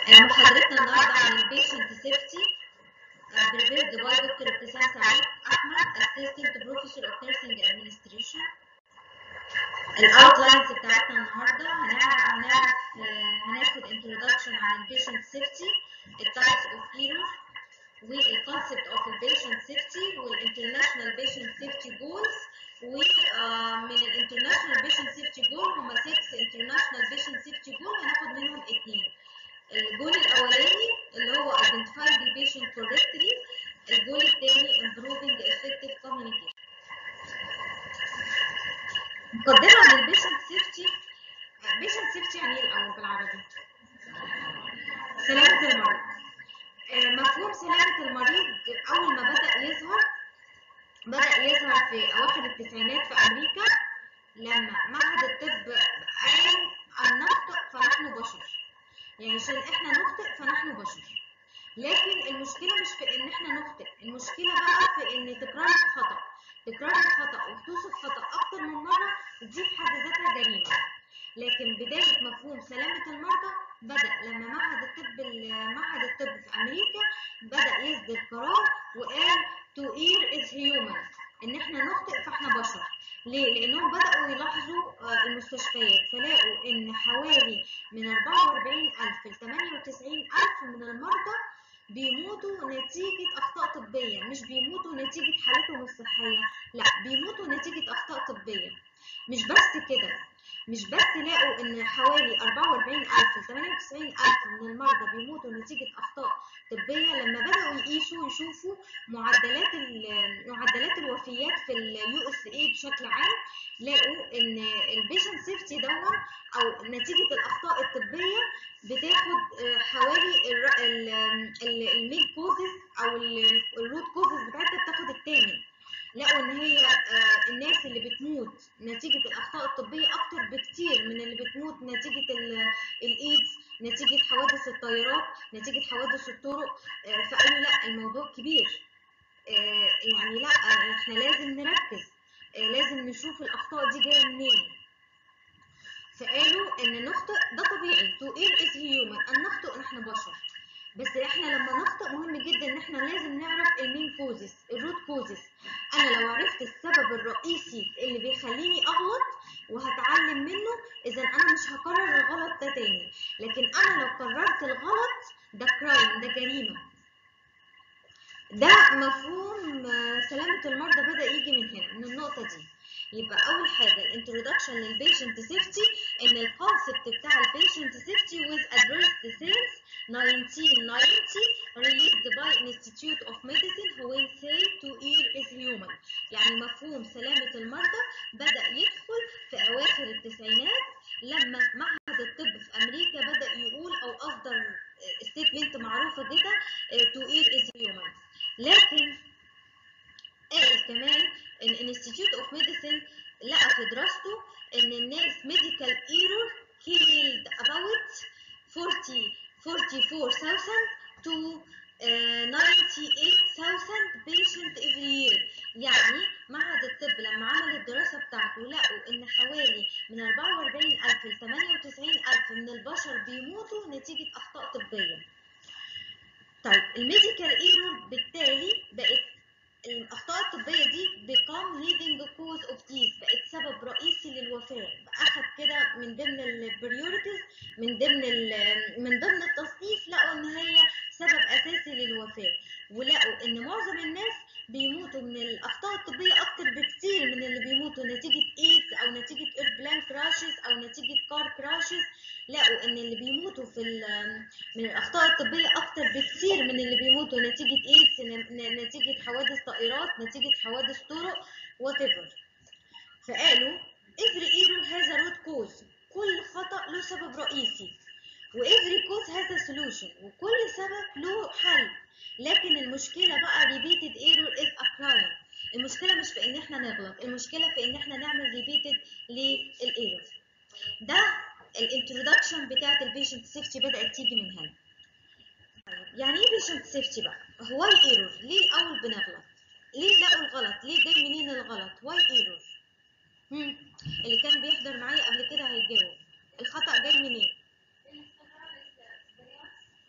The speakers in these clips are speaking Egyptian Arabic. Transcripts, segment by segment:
محاضرتنا النهارده عن البيشنت سيفتي prepared by دكتور ابتسام سعيد احمد assistant professor of nursing administration الاوتلاينز بتاعتنا النهارده هنعرف هنعرف هناخد introduction عن البيشنت سيفتي التايبس اوف ايرور والكونسبت اوف البيشنت سيفتي والانترناشونال بيشنت سيفتي جولز ومن الانترناشونال بيشنت سيفتي جول هم 6 انترناشونال بيشنت سيفتي جول هناخد منهم اثنين الجول الاولاني اللي هو identify the patient correctly الجول الثاني improving effective communication مقدمه عن البيشنت سيفتي بيشنت سيفتي يعني ايه الاول بالعربي سلامه المريض مفهوم سلامه المريض اول ما بدا يظهر بدا يظهر في اواخر التسعينات في امريكا لما معهد الطب قال ان نخطئ فنحن بشر يعني عشان احنا نخطئ فنحن بشر لكن المشكله مش في ان احنا نخطئ المشكله بقى في ان تكرار الخطا تكرار الخطا وحدوث الخطا اكتر من مره دي في حد ذاتها جريمه لكن بدايه مفهوم سلامه المرضى بدا لما معهد الطب معهد الطب في امريكا بدا يصدر قرار وقال to err is human ان احنا نخطئ فاحنا بشر ليه؟ لانهم بداوا يلاحظوا المستشفيات فلاقوا ان حوالي من 44000 ل 98000 من المرضى بيموتوا نتيجة أخطاء طبية مش بيموتوا نتيجة حالتهم الصحية لا بيموتوا نتيجة أخطاء طبية مش بس كده مش بس لقوا ان حوالي 44000 ل 98000 من المرضى بيموتوا نتيجه اخطاء طبيه لما بداوا يقيسوا يشوفوا معدلات معدلات الوفيات في اليو اس اي بشكل عام لقوا ان البيشنت سيفتي دون او نتيجه الاخطاء الطبيه بتاخد حوالي المين كوزز او الروت كوزز بتاعتها بتاخد الثامن لقوا ان هي الناس اللي بتموت نتيجه الاخطاء الطبيه اكتر بكتير من اللي بتموت نتيجه الايدز نتيجه حوادث الطيارات نتيجه حوادث الطرق فقالوا لا الموضوع كبير يعني لا احنا لازم نركز لازم نشوف الاخطاء دي جايه منين فقالوا ان نخطئ ده طبيعي to err is human ان نخطئ نحن بشر بس احنا لما نخطئ مهم جدا ان احنا لازم نعرف المين كوزز الروت كوزز انا لو عرفت السبب الرئيسي اللي بيخليني اغلط وهتعلم منه اذا انا مش هكرر الغلط ده تاني لكن انا لو قررت الغلط ده كرايم ده جريمه ده مفهوم سلامه المرضى بدا يجي من هنا من النقطه دي يبقى اول حاجه الانترودكشن للبيشنت سيفتي ان الكونسبت بتاع البيشنت سيفتي was addressed since 1990 released by Institute of Medicine when say to err is human يعني مفهوم سلامة المرضى بدأ يدخل في أواخر التسعينات لما معهد الطب في أمريكا بدأ يقول أو أصدر ستيتمنت معروفة كده to err is human لكن قال كمان ان Institute of Medicine لقى في دراسته ان الناس medical error killed about 40 44,000 to uh, 98,000 patient every year يعني معهد الطب لما عمل الدراسة بتاعته لقوا ان حوالي من 44,000 ل 98,000 من البشر بيموتوا نتيجة اخطاء طبية طيب الميديكال ايرور بالتالي بقت الاخطاء الطبيه دي become leading cause of death بقت سبب رئيسي للوفاه اخد كده من ضمن البريوريتيز من ضمن من ضمن التصنيف لقوا ان هي سبب اساسي للوفاه ولقوا ان معظم الناس بيموتوا من الاخطاء الطبيه اكتر بكتير من اللي بيموتوا نتيجه ايدز او نتيجه ايربلان كراشز او نتيجه كار كراشز لقوا ان اللي بيموتوا في من الاخطاء الطبيه اكتر بكتير من اللي بيموتوا نتيجه ايدز نتيجه حوادث طائرات نتيجه حوادث طرق وات ايفر فقالوا every error has a root cause كل خطا له سبب رئيسي و every cause has a solution وكل سبب له حل لكن المشكله بقى repeated error is a crime المشكله مش في ان احنا نغلط المشكله في ان احنا نعمل repeated للايرور ده الانترودكشن بتاعت البيشنت سيفتي بدات تيجي من هنا يعني ايه بيشنت سيفتي بقى هو ايرور ليه اول بنغلط ليه لقوا الغلط ليه جاي منين الغلط واي ايرور اللي كان بيحضر معايا قبل كده هيجاوب الخطا جاي منين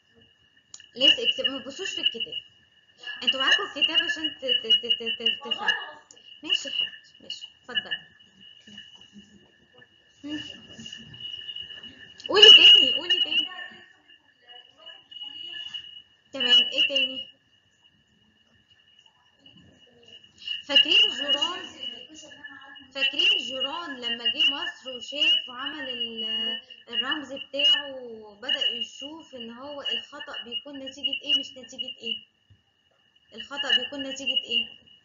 ليس اكسب ما تبصوش في الكتاب انتوا معاكم الكتاب عشان ت- ت- ت- ت- ت- تفهموا ماشي يا حبيبتي ماشي اتفضلي مم. قولي تاني قولي تاني تمام ايه تاني فاكرين جوران فاكرين جوران لما جه مصر وشاف وعمل ال- الرمز بتاعه وبدأ يشوف ان هو الخطأ بيكون نتيجة ايه مش نتيجة ايه الخطأ بيكون نتيجة ايه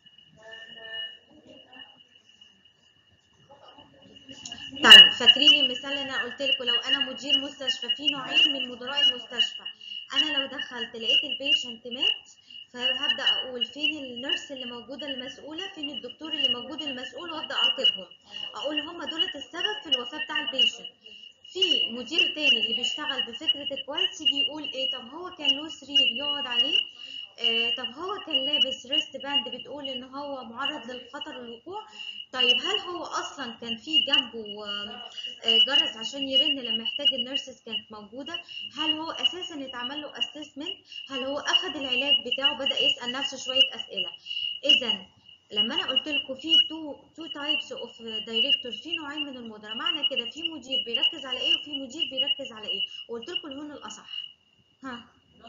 طيب فاكرين المثال اللي انا قلت لكم لو انا مدير مستشفى في نوعين من مدراء المستشفى انا لو دخلت لقيت البيشنت مات فهبدا اقول فين النيرس اللي موجوده المسؤوله فين الدكتور اللي موجود المسؤول وابدا اعاقبهم اقول هم دولت السبب في الوفاه بتاع البيشنت في مدير تاني اللي بيشتغل بفكره الكواليتي يجي يقول ايه طب هو كان له سرير يقعد عليه آه طب هو كان لابس ريست باند بتقول ان هو معرض للخطر الوقوع طيب هل هو اصلا كان في جنبه آه، آه، جرس عشان يرن لما يحتاج النيرسز كانت موجوده هل هو اساسا اتعمل له اسسمنت هل هو اخذ العلاج بتاعه بدا يسال نفسه شويه اسئله اذا لما انا قلت لكم في تو تو تايبس اوف دايركتور في نوعين من المدراء معنى كده في مدير بيركز على ايه وفي مدير بيركز على ايه وقلت لكم الهون الاصح ها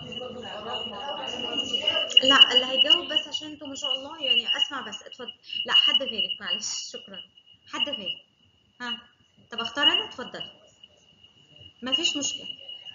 لا اللي هيجاوب بس عشان انتوا ما شاء الله يعني اسمع بس اتفضل لا حد غيرك معلش شكرا حد غيرك ها طب اختار انا اتفضل مفيش مشكله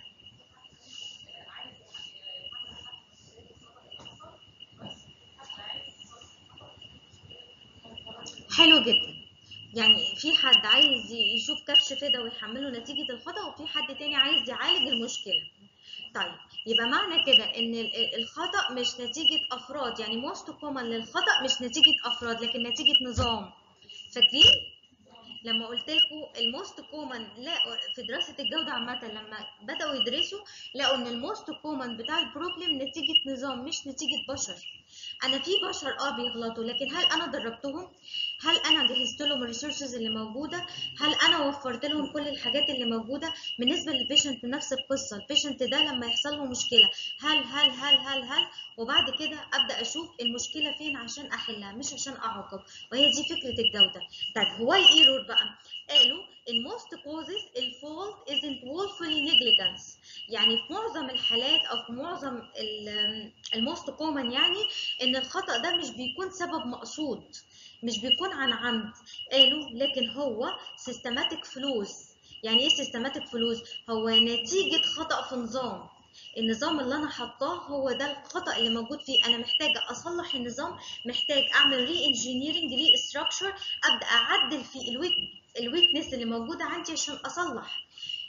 حلو جدا يعني في حد عايز يشوف كبش فدا ويحمله نتيجة الخطأ وفي حد تاني عايز يعالج المشكلة طيب يبقى معنى كده ان ال- ال- الخطأ مش نتيجة افراد يعني most common للخطأ مش نتيجة افراد لكن نتيجة نظام فاكرين لما قلت لكم الموست كومن لا في دراسه الجوده عامه لما بداوا يدرسوا لقوا ان الموست كومن بتاع البروبلم نتيجه نظام مش نتيجه بشر انا في بشر اه بيغلطوا لكن هل انا دربتهم هل انا جهزت لهم الريسورسز اللي موجوده هل انا وفرت لهم كل الحاجات اللي موجوده بالنسبه للبيشنت نفس القصه البيشنت ده لما يحصل له مشكله هل هل هل هل هل وبعد كده ابدا اشوف المشكله فين عشان احلها مش عشان اعاقب وهي دي فكره الجوده طيب هو ايرور بقى قالوا in most causes the fault isn't willfully negligence يعني في معظم الحالات او في معظم الموست كومن يعني ان الخطا ده مش بيكون سبب مقصود مش بيكون عن عمد قالوا لكن هو systematic flaws يعني ايه systematic flaws هو نتيجه خطا في نظام النظام اللي انا حطاه هو ده الخطا اللي موجود فيه انا محتاجه اصلح النظام محتاج اعمل ري انجينيرنج ري ستراكشر ابدا اعدل في الويك الويكنس اللي موجوده عندي عشان اصلح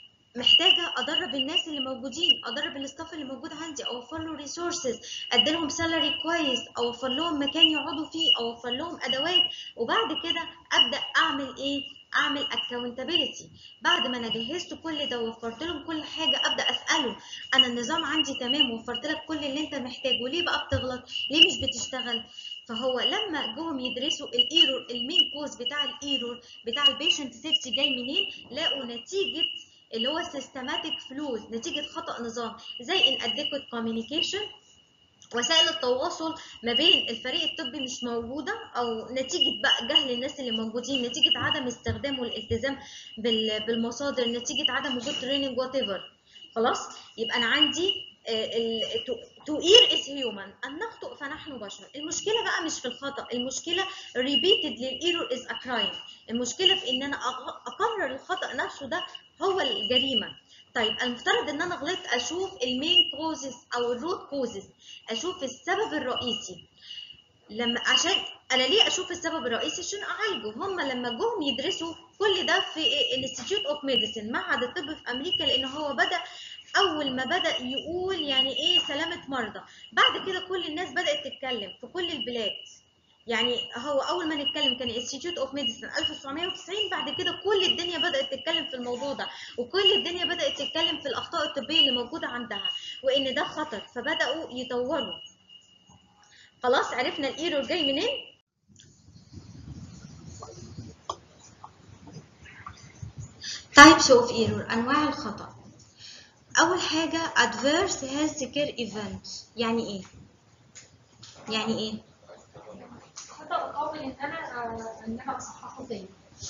محتاجه ادرب الناس اللي موجودين ادرب الاستاف اللي موجود عندي اوفر له ريسورسز ادي لهم سالري كويس اوفر لهم مكان يقعدوا فيه اوفر لهم ادوات وبعد كده ابدا اعمل ايه اعمل accountability بعد ما انا جهزت كل ده ووفرت لهم كل حاجه ابدا اساله انا النظام عندي تمام وفرت لك كل اللي انت محتاجه ليه بقى بتغلط ليه مش بتشتغل فهو لما جم يدرسوا الايرور المين كوز بتاع الايرور بتاع البيشنت سيفتي جاي منين لقوا نتيجه اللي هو systematic flaws نتيجه خطا نظام زي inadequate communication وسائل التواصل ما بين الفريق الطبي مش موجودة أو نتيجة بقى جهل الناس اللي موجودين نتيجة عدم استخدام والالتزام بال- بالمصادر نتيجة عدم وجود تريننج وات ايفر خلاص يبقى أنا عندي تو اير از هيومن أن نخطئ فنحن بشر المشكلة بقى مش في الخطأ المشكلة ريبيتد للايرور از ا كرايم المشكلة في إن أنا أغ- أقرر الخطأ نفسه ده هو الجريمة طيب المفترض ان انا غلطت اشوف المين كوزز او الروت كوزز اشوف السبب الرئيسي لما عشان انا ليه اشوف السبب الرئيسي عشان اعالجه هم لما جم يدرسوا كل ده في الانستيتيوت اوف ميديسن معهد الطب في امريكا لان هو بدا اول ما بدا يقول يعني ايه سلامه مرضى بعد كده كل الناس بدات تتكلم في كل البلاد يعني هو اول ما نتكلم كان انستيتيوت اوف ميديسن 1990 بعد كده كل الدنيا بدات تتكلم في الموضوع ده وكل الدنيا بدات تتكلم في الاخطاء الطبيه اللي موجوده عندها وان ده خطر فبداوا يطوروا خلاص عرفنا الايرور جاي منين types of error انواع الخطا اول حاجه adverse health care event يعني ايه يعني ايه خطأ قابل ان انا آه، ان انا اصححه تاني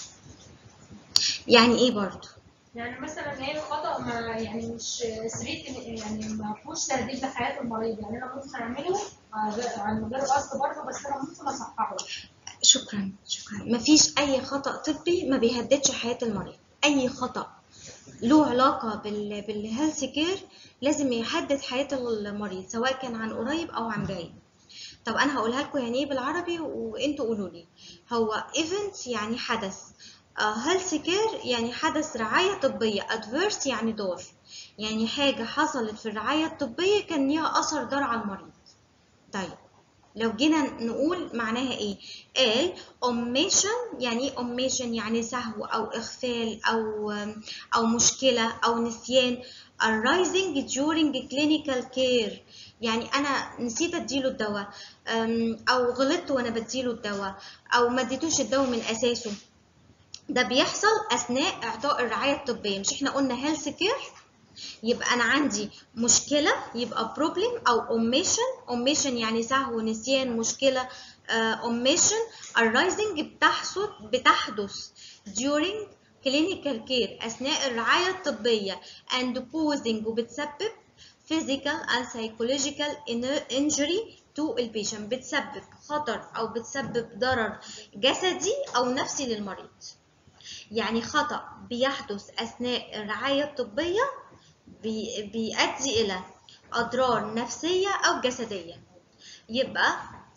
يعني ايه برضو يعني مثلا هي الخطأ ما يعني مش سريت يعني ما فيهوش تهديد لحياة المريض يعني انا ممكن اعمله آه، عن غير قصد برضه بس انا ممكن اصححه شكرا شكرا مفيش اي خطأ طبي ما بيهددش حياة المريض اي خطأ له علاقة بال بالهيلث كير لازم يحدد حياة المريض سواء كان عن قريب او عن بعيد طب انا هقولها لكم يعني ايه بالعربي وانتوا قولوا لي هو ايفنت يعني حدث هيلث كير يعني حدث رعاية طبية adverse يعني دور يعني حاجة حصلت في الرعاية الطبية كان ليها أثر ضار على المريض طيب لو جينا نقول معناها ايه قال omission يعني ايه omission يعني سهو او اغفال او او مشكله او نسيان arising during clinical care يعني انا نسيت اديله الدواء أم، او غلطت وانا بديله الدواء او ما اديتوش الدواء من اساسه ده بيحصل اثناء اعطاء الرعايه الطبيه مش احنا قلنا هيلث كير يبقى انا عندي مشكله يبقى problem او omission omission يعني سهو نسيان مشكله آه، omission arising بتحصل بتحدث during clinical care اثناء الرعايه الطبيه and causing وبتسبب physical and psychological injury to البيشنت بتسبب خطر او بتسبب ضرر جسدي او نفسي للمريض يعني خطأ بيحدث أثناء الرعاية الطبية بي- بيؤدي إلى أضرار نفسية أو جسدية يبقى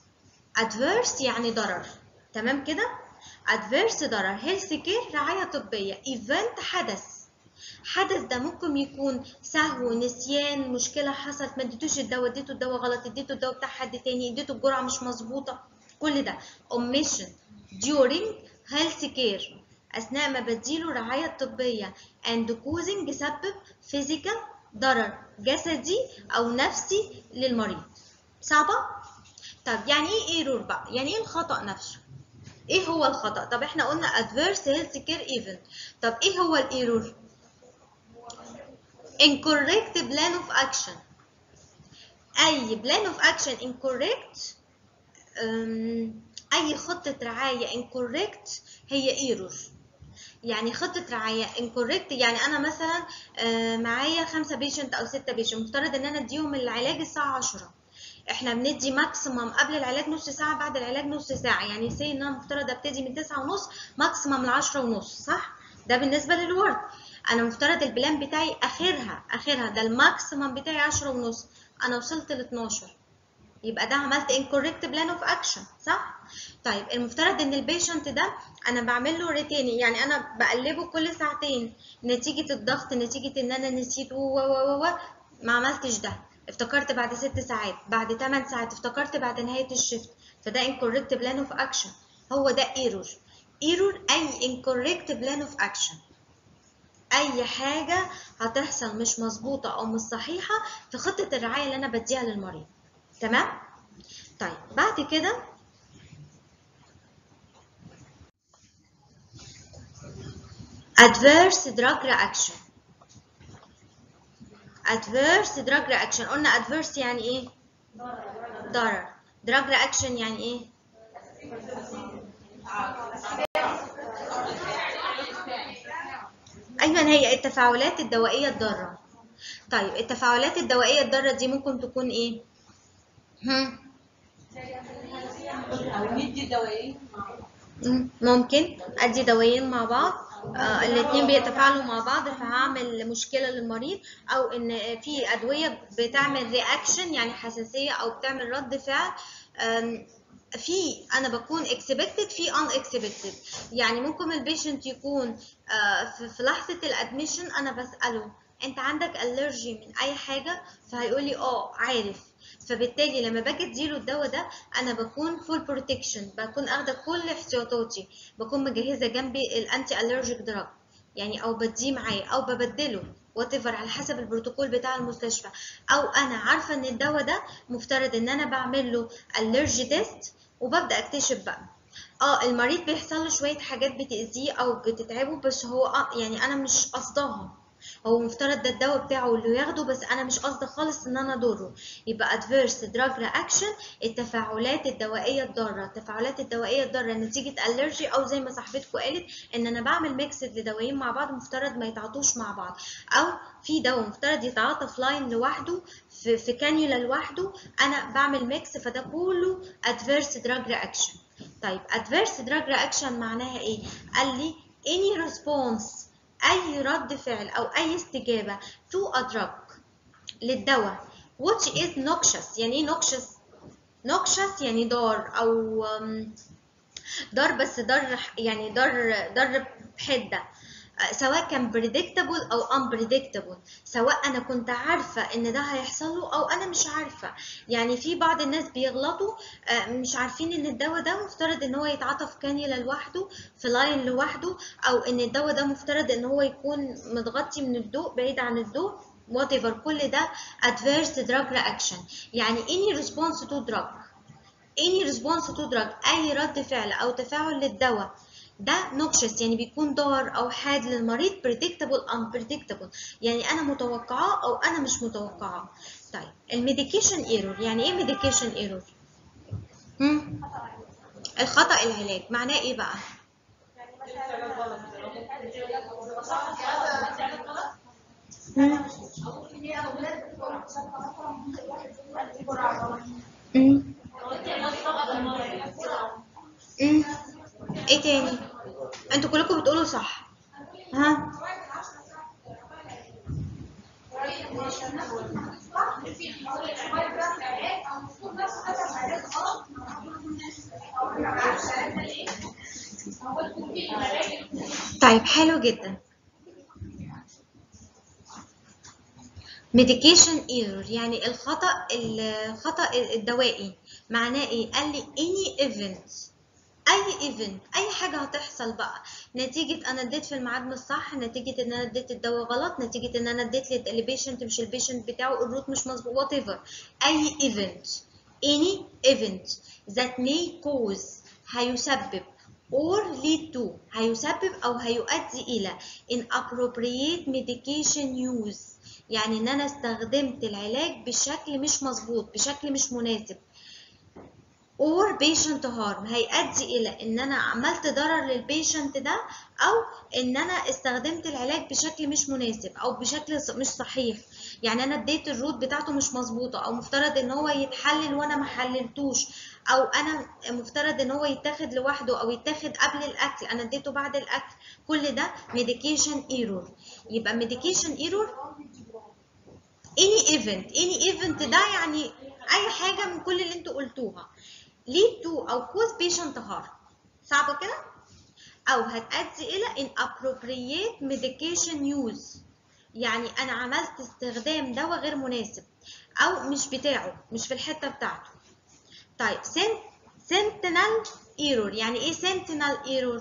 adverse يعني ضرر تمام كده adverse ضرر health care رعاية طبية event حدث حدث ده ممكن يكون سهو نسيان مشكلة حصلت ما اديتوش الدواء اديته الدواء غلط اديته الدواء بتاع حد تاني اديته الجرعة مش مظبوطة كل ده omission during health care أثناء ما بديله رعاية طبية and causing سبب physical ضرر جسدي أو نفسي للمريض صعبة؟ طب يعني ايه ايرور بقى؟ يعني ايه الخطأ نفسه؟ ايه هو الخطأ؟ طب احنا قلنا adverse health care event طب ايه هو الايرور؟ incorrect plan of action اي plan of action incorrect أم، اي خطة رعاية incorrect هي error يعني خطة رعاية incorrect يعني أنا مثلا آه، معايا خمسة بيشنت أو ستة بيشنت مفترض إن أنا أديهم العلاج الساعة عشرة إحنا بندي ماكسيمم قبل العلاج نص ساعة بعد العلاج نص ساعة يعني سي إن أنا مفترض أبتدي من تسعة ونص ماكسيمم لعشرة ونص صح؟ ده بالنسبة للورد أنا مفترض البلان بتاعي آخرها آخرها ده الماكسيمم بتاعي عشرة ونص أنا وصلت لاتناشر يبقى ده عملت incorrect plan of action صح؟ طيب المفترض ان البيشنت ده انا بعمل له ريتيني يعني انا بقلبه كل ساعتين نتيجة الضغط نتيجة ان انا نسيت و و و و ما عملتش ده افتكرت بعد ست ساعات بعد 8 ساعات افتكرت بعد نهاية الشفت فده incorrect plan of action هو ده error error اي incorrect plan of action اي حاجة هتحصل مش مظبوطة او مش صحيحة في خطة الرعاية اللي انا بديها للمريض تمام طيب بعد كده adverse drug reaction adverse drug reaction قلنا adverse يعني ايه ضرر drug reaction يعني ايه ايوه هي التفاعلات الدوائيه الضاره طيب التفاعلات الدوائيه الضاره دي ممكن تكون ايه هم؟ او ندي دوايين مم، ممكن ادي دوايين مع بعض آه الاثنين بيتفاعلوا مع بعض فهعمل مشكله للمريض او ان في ادويه بتعمل رياكشن يعني حساسيه او بتعمل رد فعل آم، في انا بكون expected في unexpected يعني ممكن البيشنت يكون آه، في في لحظه الادميشن انا بساله انت عندك الرجي من اي حاجه فهيقول لي اه عارف فبالتالي لما باجي اديله الدواء ده انا بكون فول بروتكشن بكون اخده كل احتياطاتي بكون مجهزه جنبي الانتي الرجيك دراج يعني او بديه معاه او ببدله وات على حسب البروتوكول بتاع المستشفى او انا عارفه ان الدواء ده مفترض ان انا بعمل له الرجي تيست وببدا اكتشف بقى اه المريض بيحصل له شويه حاجات بتاذيه او بتتعبه بس هو آه يعني انا مش قصداها هو مفترض ده الدواء بتاعه اللي ياخده بس انا مش قصدي خالص ان انا اضره يبقى adverse drug reaction التفاعلات الدوائيه الضاره التفاعلات الدوائيه الضاره نتيجه الرجي او زي ما صاحبتكم قالت ان انا بعمل ميكس لدوايين مع بعض مفترض ما يتعاطوش مع بعض او في دواء مفترض يتعاطى في لاين لوحده في, في كانيولا لوحده انا بعمل ميكس فده كله adverse drug reaction طيب adverse drug reaction معناها ايه قال لي any response اي رد فعل او اي استجابه to a drug للدواء which is noxious يعني ايه noxious noxious يعني ضار او um, ضار بس ضار يعني ضار ضار بحده سواء كان predictable او unpredictable سواء انا كنت عارفه ان ده هيحصل له او انا مش عارفه يعني في بعض الناس بيغلطوا مش عارفين ان الدواء ده مفترض ان هو يتعاطى في كانيولا لوحده في لاين لوحده او ان الدواء ده مفترض ان هو يكون متغطي من الضوء بعيد عن الضوء whatever كل ده adverse drug reaction يعني any response to drug any response to drug اي رد فعل او تفاعل للدواء ده noxious يعني بيكون ضار او حاد للمريض predictable unpredictable يعني انا متوقعاه او انا مش متوقعاه طيب الميديكيشن ايرور يعني ايه ميديكيشن ايرور هم؟ الخطا العلاج معناه ايه بقى هم؟ هم؟ هم؟ ايه تاني انتوا كلكم بتقولوا صح ها طيب حلو جدا medication error يعني الخطأ الخطأ الدوائي معناه ايه قال لي any event اي ايفنت اي حاجه هتحصل بقى نتيجه انا اديت في الميعاد مش صح نتيجه ان انا اديت الدواء غلط نتيجه ان انا اديت للبيشنت مش البيشنت بتاعه الروت مش مظبوط وات ايفر اي ايفنت any event that may cause هيسبب or lead to هيسبب او هيؤدي الى inappropriate medication use يعني ان انا استخدمت العلاج بشكل مش مظبوط بشكل مش مناسب or patient harm هيؤدي الى ان انا عملت ضرر للبيشنت ده او ان انا استخدمت العلاج بشكل مش مناسب او بشكل مش صحيح يعني انا اديت الروت بتاعته مش مظبوطه او مفترض ان هو يتحلل وانا ما حللتوش او انا مفترض ان هو يتاخد لوحده او يتاخد قبل الاكل انا اديته بعد الاكل كل ده medication error يبقى medication error any event any event ده يعني اي حاجه من كل اللي انتوا قلتوها lead to أو cause patient harm صعبة كده؟ أو هتؤدي إلى inappropriate medication use يعني أنا عملت استخدام دواء غير مناسب أو مش بتاعه مش في الحتة بتاعته طيب sentinel error يعني إيه sentinel error؟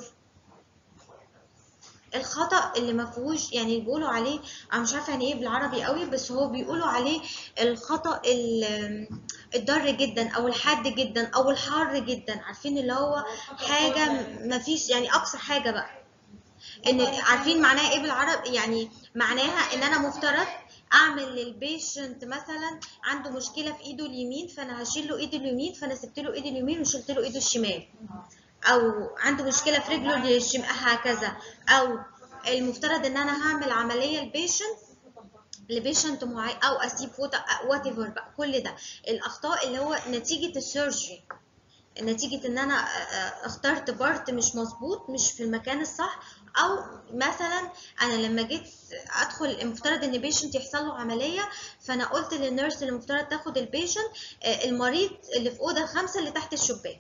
الخطأ اللي ما فيهوش يعني بيقولوا عليه انا مش عارفه يعني ايه بالعربي قوي بس هو بيقولوا عليه الخطأ الضار جدا او الحاد جدا او الحار جدا عارفين اللي هو حاجه ما فيش يعني اقصى حاجه بقى ان عارفين معناها ايه بالعربي يعني معناها ان انا مفترض اعمل للبيشنت مثلا عنده مشكله في ايده اليمين فانا هشيل له ايده اليمين فانا سبت له ايده اليمين وشلت له ايده الشمال او عنده مشكله في رجله الشمال هكذا او المفترض ان انا هعمل عمليه لبيشنت لبيشنت معين او اسيب فوتا وات ايفر بقى كل ده الاخطاء اللي هو نتيجه السيرجري نتيجه ان انا اخترت بارت مش مظبوط مش في المكان الصح او مثلا انا لما جيت ادخل المفترض ان بيشنت يحصل له عمليه فانا قلت للنيرس اللي المفترض تاخد البيشنت المريض اللي في اوضه خمسه اللي تحت الشباك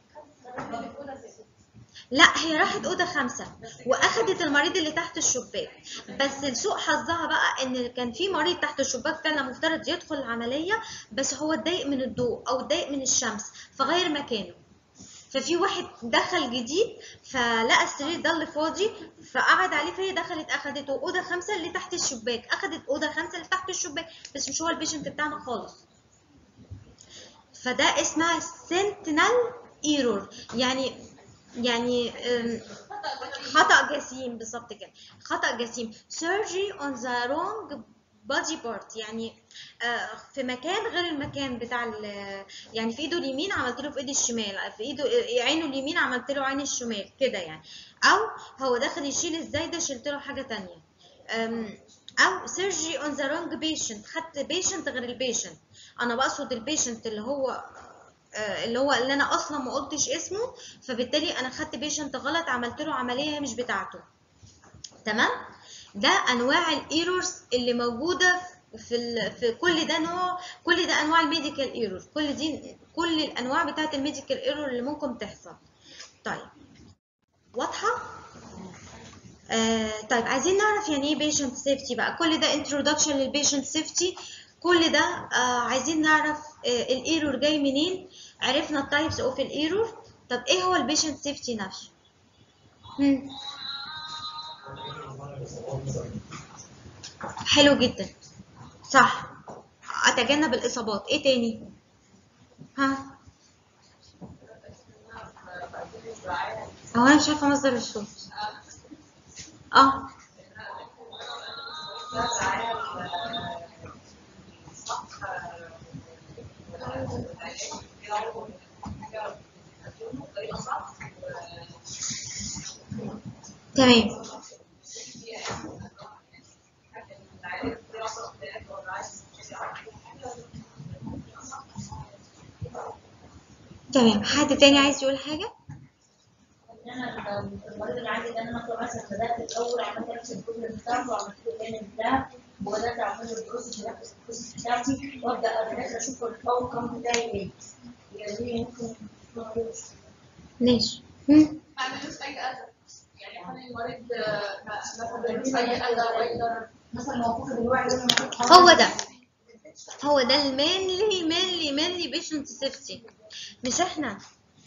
لا هي راحت اوضه خمسه واخدت المريض اللي تحت الشباك بس لسوء حظها بقى ان كان في مريض تحت الشباك كان مفترض يدخل العمليه بس هو اتضايق من الضوء او اتضايق من الشمس فغير مكانه ففي واحد دخل جديد فلقى السرير ده اللي فاضي فقعد عليه فهي دخلت اخدته اوضه خمسه اللي تحت الشباك اخدت اوضه خمسه اللي تحت الشباك بس مش هو البيشنت بتاعنا خالص فده اسمها sentinel ايرور يعني يعني خطأ جسيم بالظبط كده خطأ جسيم surgery on the wrong body part يعني آه، في مكان غير المكان بتاع ال- يعني في ايده اليمين عملت له في ايد الشمال في ايده عينه اليمين عملت له عين الشمال كده يعني او هو داخل يشيل ازاي ده شلت له حاجه تانية أم، او surgery on the wrong patient خدت patient غير البيشنت انا بقصد البيشنت اللي هو آه، اللي هو اللي انا اصلا ما قلتش اسمه فبالتالي انا خدت بيشنت غلط عملت له عمليه مش بتاعته تمام ده انواع الايرورز اللي موجوده في ال... في كل ده نوع كل ده انواع الميديكال ايرور كل دي كل الانواع بتاعه الميديكال ايرور اللي ممكن تحصل طيب واضحه آه طيب عايزين نعرف يعني ايه بيشنت سيفتي بقى كل ده انترودكشن للبيشنت سيفتي كل ده آه عايزين نعرف آه الايرور جاي منين عرفنا التايبس اوف الايرور طب ايه هو البيشنت سيفتي نفسه هم. حلو جدا صح اتجنب الاصابات ايه تاني ها هو انا مش عارفه مصدر الصوت اه تمام تمام حد تاني عايز يقول حاجه ان انا المريض اللي عندي ده ان انا مثلا بدات الاول عملت نفس البروسيس بتاعته وعملت له تاني بتاعه وبدات اعمل له البروسيس نفس البروسيس بتاعتي وابدا بدات اشوف الاول كام بتاعي ايه يعني ممكن ما أعرفش. ماشي هم. ما عملوش اي اذى يعني هل المريض آه، ما ما عملوش اي اذى ويقدر مثلا موقف الوعي ده أنا هو ده هو ده المينلي مينلي مينلي بيشنت سيفتي مش احنا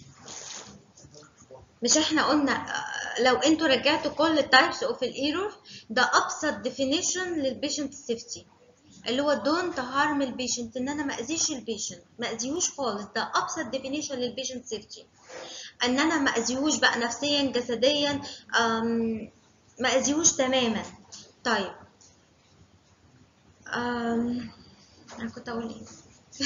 مش احنا قلنا آه، لو انتوا رجعتوا كل التايبس اوف الايرور ده ابسط ديفينيشن للبيشنت سيفتي اللي هو دونت هارم البيشنت ان انا ما اذيش البيشنت ما اذيهوش خالص ده ابسط ديفينيشن للبيشنت سيفتي ان انا ما اذيهوش بقى نفسيا جسديا أم، ما اذيهوش تماما طيب أم، انا كنت اقول ايه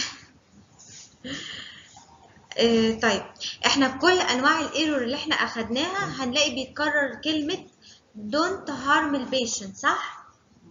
آه، طيب احنا في كل انواع الايرور اللي احنا اخدناها هنلاقي بيتكرر كلمة don't harm البيشنت صح؟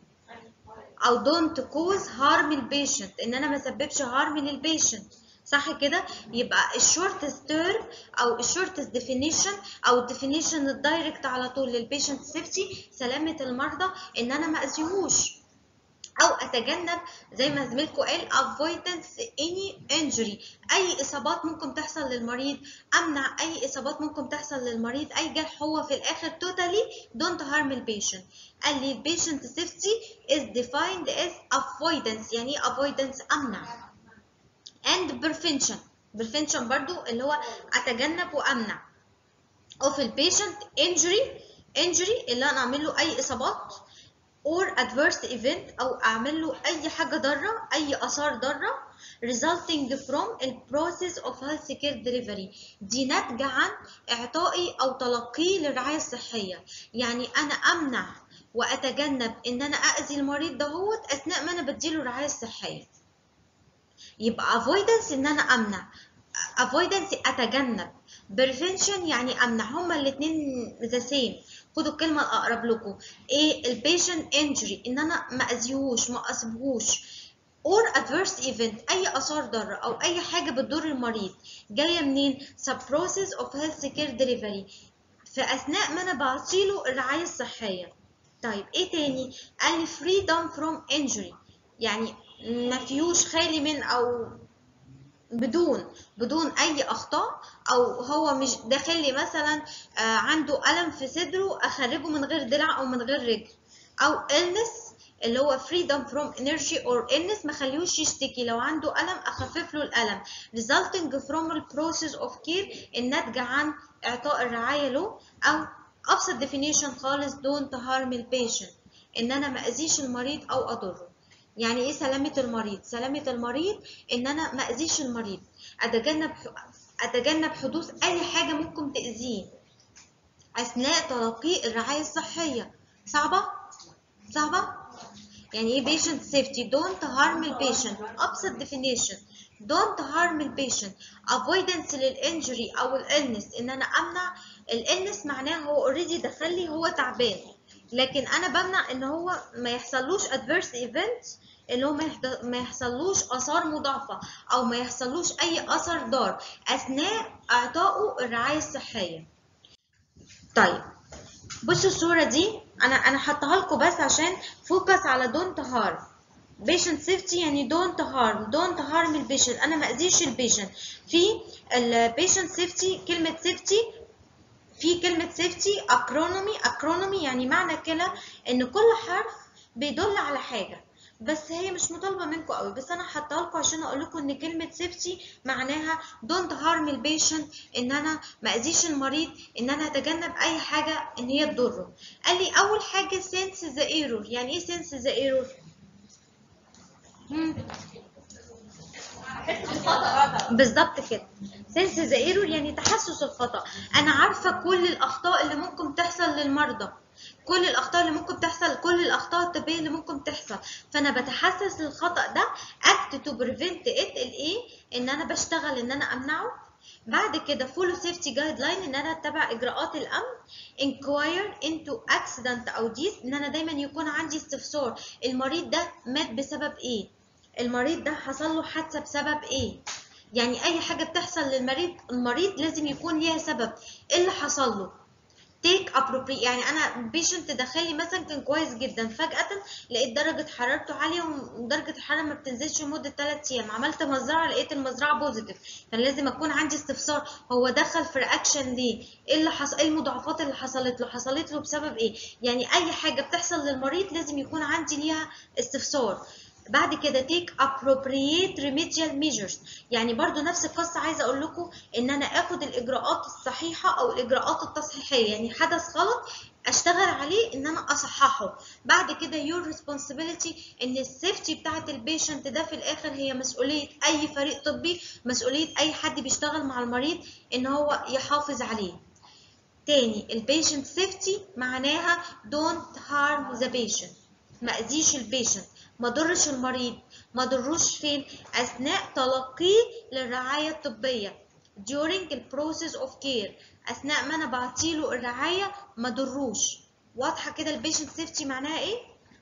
او don't cause harm البيشنت ان انا ما اسببش harm للبيشنت صح كده يبقى الشورتست تيرم او الشورتست ديفينيشن او الديفينيشن الدايركت على طول للبيشنت سيفتي سلامة المرضى ان انا ما اذيهوش او اتجنب زي ما زميلكم قال avoidance any injury اي اصابات ممكن تحصل للمريض امنع اي اصابات ممكن تحصل للمريض اي جرح هو في الاخر totally don't harm the patient قال لي patient safety is defined as avoidance يعني ايه avoidance امنع and prevention prevention برضو اللي هو اتجنب وامنع of the patient injury injury اللي انا اعمل له اي اصابات or adverse event او اعمل له اي حاجه ضاره اي اثار ضاره resulting from the process of healthcare delivery دي ناتجه عن اعطائي او تلقيه للرعايه الصحيه يعني انا امنع واتجنب ان انا اذي المريض دهوت اثناء ما انا بديله الرعايه الصحيه يبقى avoidance ان انا امنع avoidance اتجنب prevention يعني امنع هما الاثنين ذا سيم خدوا الكلمه الاقرب لكم ايه البيشنت انجري ان انا ما اذيهوش ما اصيبهوش or adverse event اي اثار ضاره او اي حاجه بتضر المريض جايه منين sub process of health care delivery في اثناء ما انا بعطيله الرعايه الصحيه طيب ايه تاني قال لي freedom from injury يعني ما فيهوش خالي من او بدون بدون اي اخطاء او هو مش داخل لي مثلا آه، عنده الم في صدره اخرجه من غير دلع او من غير رجل او illness اللي هو freedom from energy or illness ما خليهوش يشتكي لو عنده الم اخفف له الالم resulting from the process of care الناتجه عن اعطاء الرعايه له او ابسط definition خالص don't harm the patient ان انا ما اذيش المريض او اضره يعني ايه سلامة المريض؟ سلامة المريض ان انا ما اذيش المريض اتجنب اتجنب حدوث اي حاجة ممكن تأذيه اثناء تلقي الرعايه الصحيه صعبه صعبه يعني ايه patient safety don't harm the patient ابسط definition don't harm the patient avoidance للانجري او الالنس ان انا امنع الالنس معناه هو اوريدي دخل لي هو تعبان لكن انا بمنع ان هو ما يحصلوش adverse event اللي هو ما يحد- ما يحصلوش اثار مضاعفه او ما يحصلوش اي اثر ضار اثناء اعطائه الرعايه الصحيه طيب بصوا الصوره دي انا انا حطها لكم بس عشان فوكس على دونت هارم patient safety يعني don't harm don't harm البيشنت انا ما اذيش البيشنت في البيشنت safety كلمه safety في كلمة safety acronomy acronomy يعني معنى كده إن كل حرف بيدل على حاجة بس هي مش مطالبة منكم قوي بس أنا حاطها لكم عشان أقول لكم إن كلمة safety معناها don't harm البيشنت إن أنا ما أذيش المريض إن أنا أتجنب أي حاجة إن هي تضره قال لي أول حاجة sense the error يعني إيه sense the error؟ مم. بالظبط كده سنس ذا ايرور يعني تحسس الخطا انا عارفه كل الاخطاء اللي ممكن تحصل للمرضى كل الاخطاء اللي ممكن تحصل كل الاخطاء الطبيه اللي ممكن تحصل فانا بتحسس للخطا ده act to prevent it الايه ان انا بشتغل ان انا امنعه بعد كده فولو سيفتي جايد لاين ان انا اتبع اجراءات الامن inquire into accident او ديس ان انا دايما يكون عندي استفسار المريض ده مات بسبب ايه المريض ده حصل له حادثه بسبب ايه يعني اي حاجه بتحصل للمريض المريض لازم يكون ليها سبب ايه اللي حصل له تيك appropriate يعني انا بيشنت دخل لي مثلا كان كويس جدا فجاه لقيت درجه حرارته عاليه ودرجه الحراره ما بتنزلش لمده 3 ايام عملت مزرعه لقيت المزرعه بوزيتيف كان لازم اكون عندي استفسار هو دخل في رياكشن ليه ايه اللي حصل ايه المضاعفات اللي حصلت له حصلت له بسبب ايه يعني اي حاجه بتحصل للمريض لازم يكون عندي ليها استفسار بعد كده take appropriate remedial measures يعني برضو نفس القصة عايزة أقول لكم إن أنا آخد الإجراءات الصحيحة أو الإجراءات التصحيحية يعني حدث غلط أشتغل عليه إن أنا أصححه بعد كده your responsibility إن السيفتي بتاعة البيشنت ده في الآخر هي مسؤولية أي فريق طبي مسؤولية أي حد بيشتغل مع المريض إن هو يحافظ عليه تاني البيشنت سيفتي معناها don't harm the patient ما أذيش البيشنت ما ضرش المريض ما ضروش فين اثناء تلقيه للرعايه الطبيه during the process of care اثناء ما انا بعطيله الرعايه ما ضروش واضحه كده البيشنت سيفتي معناها ايه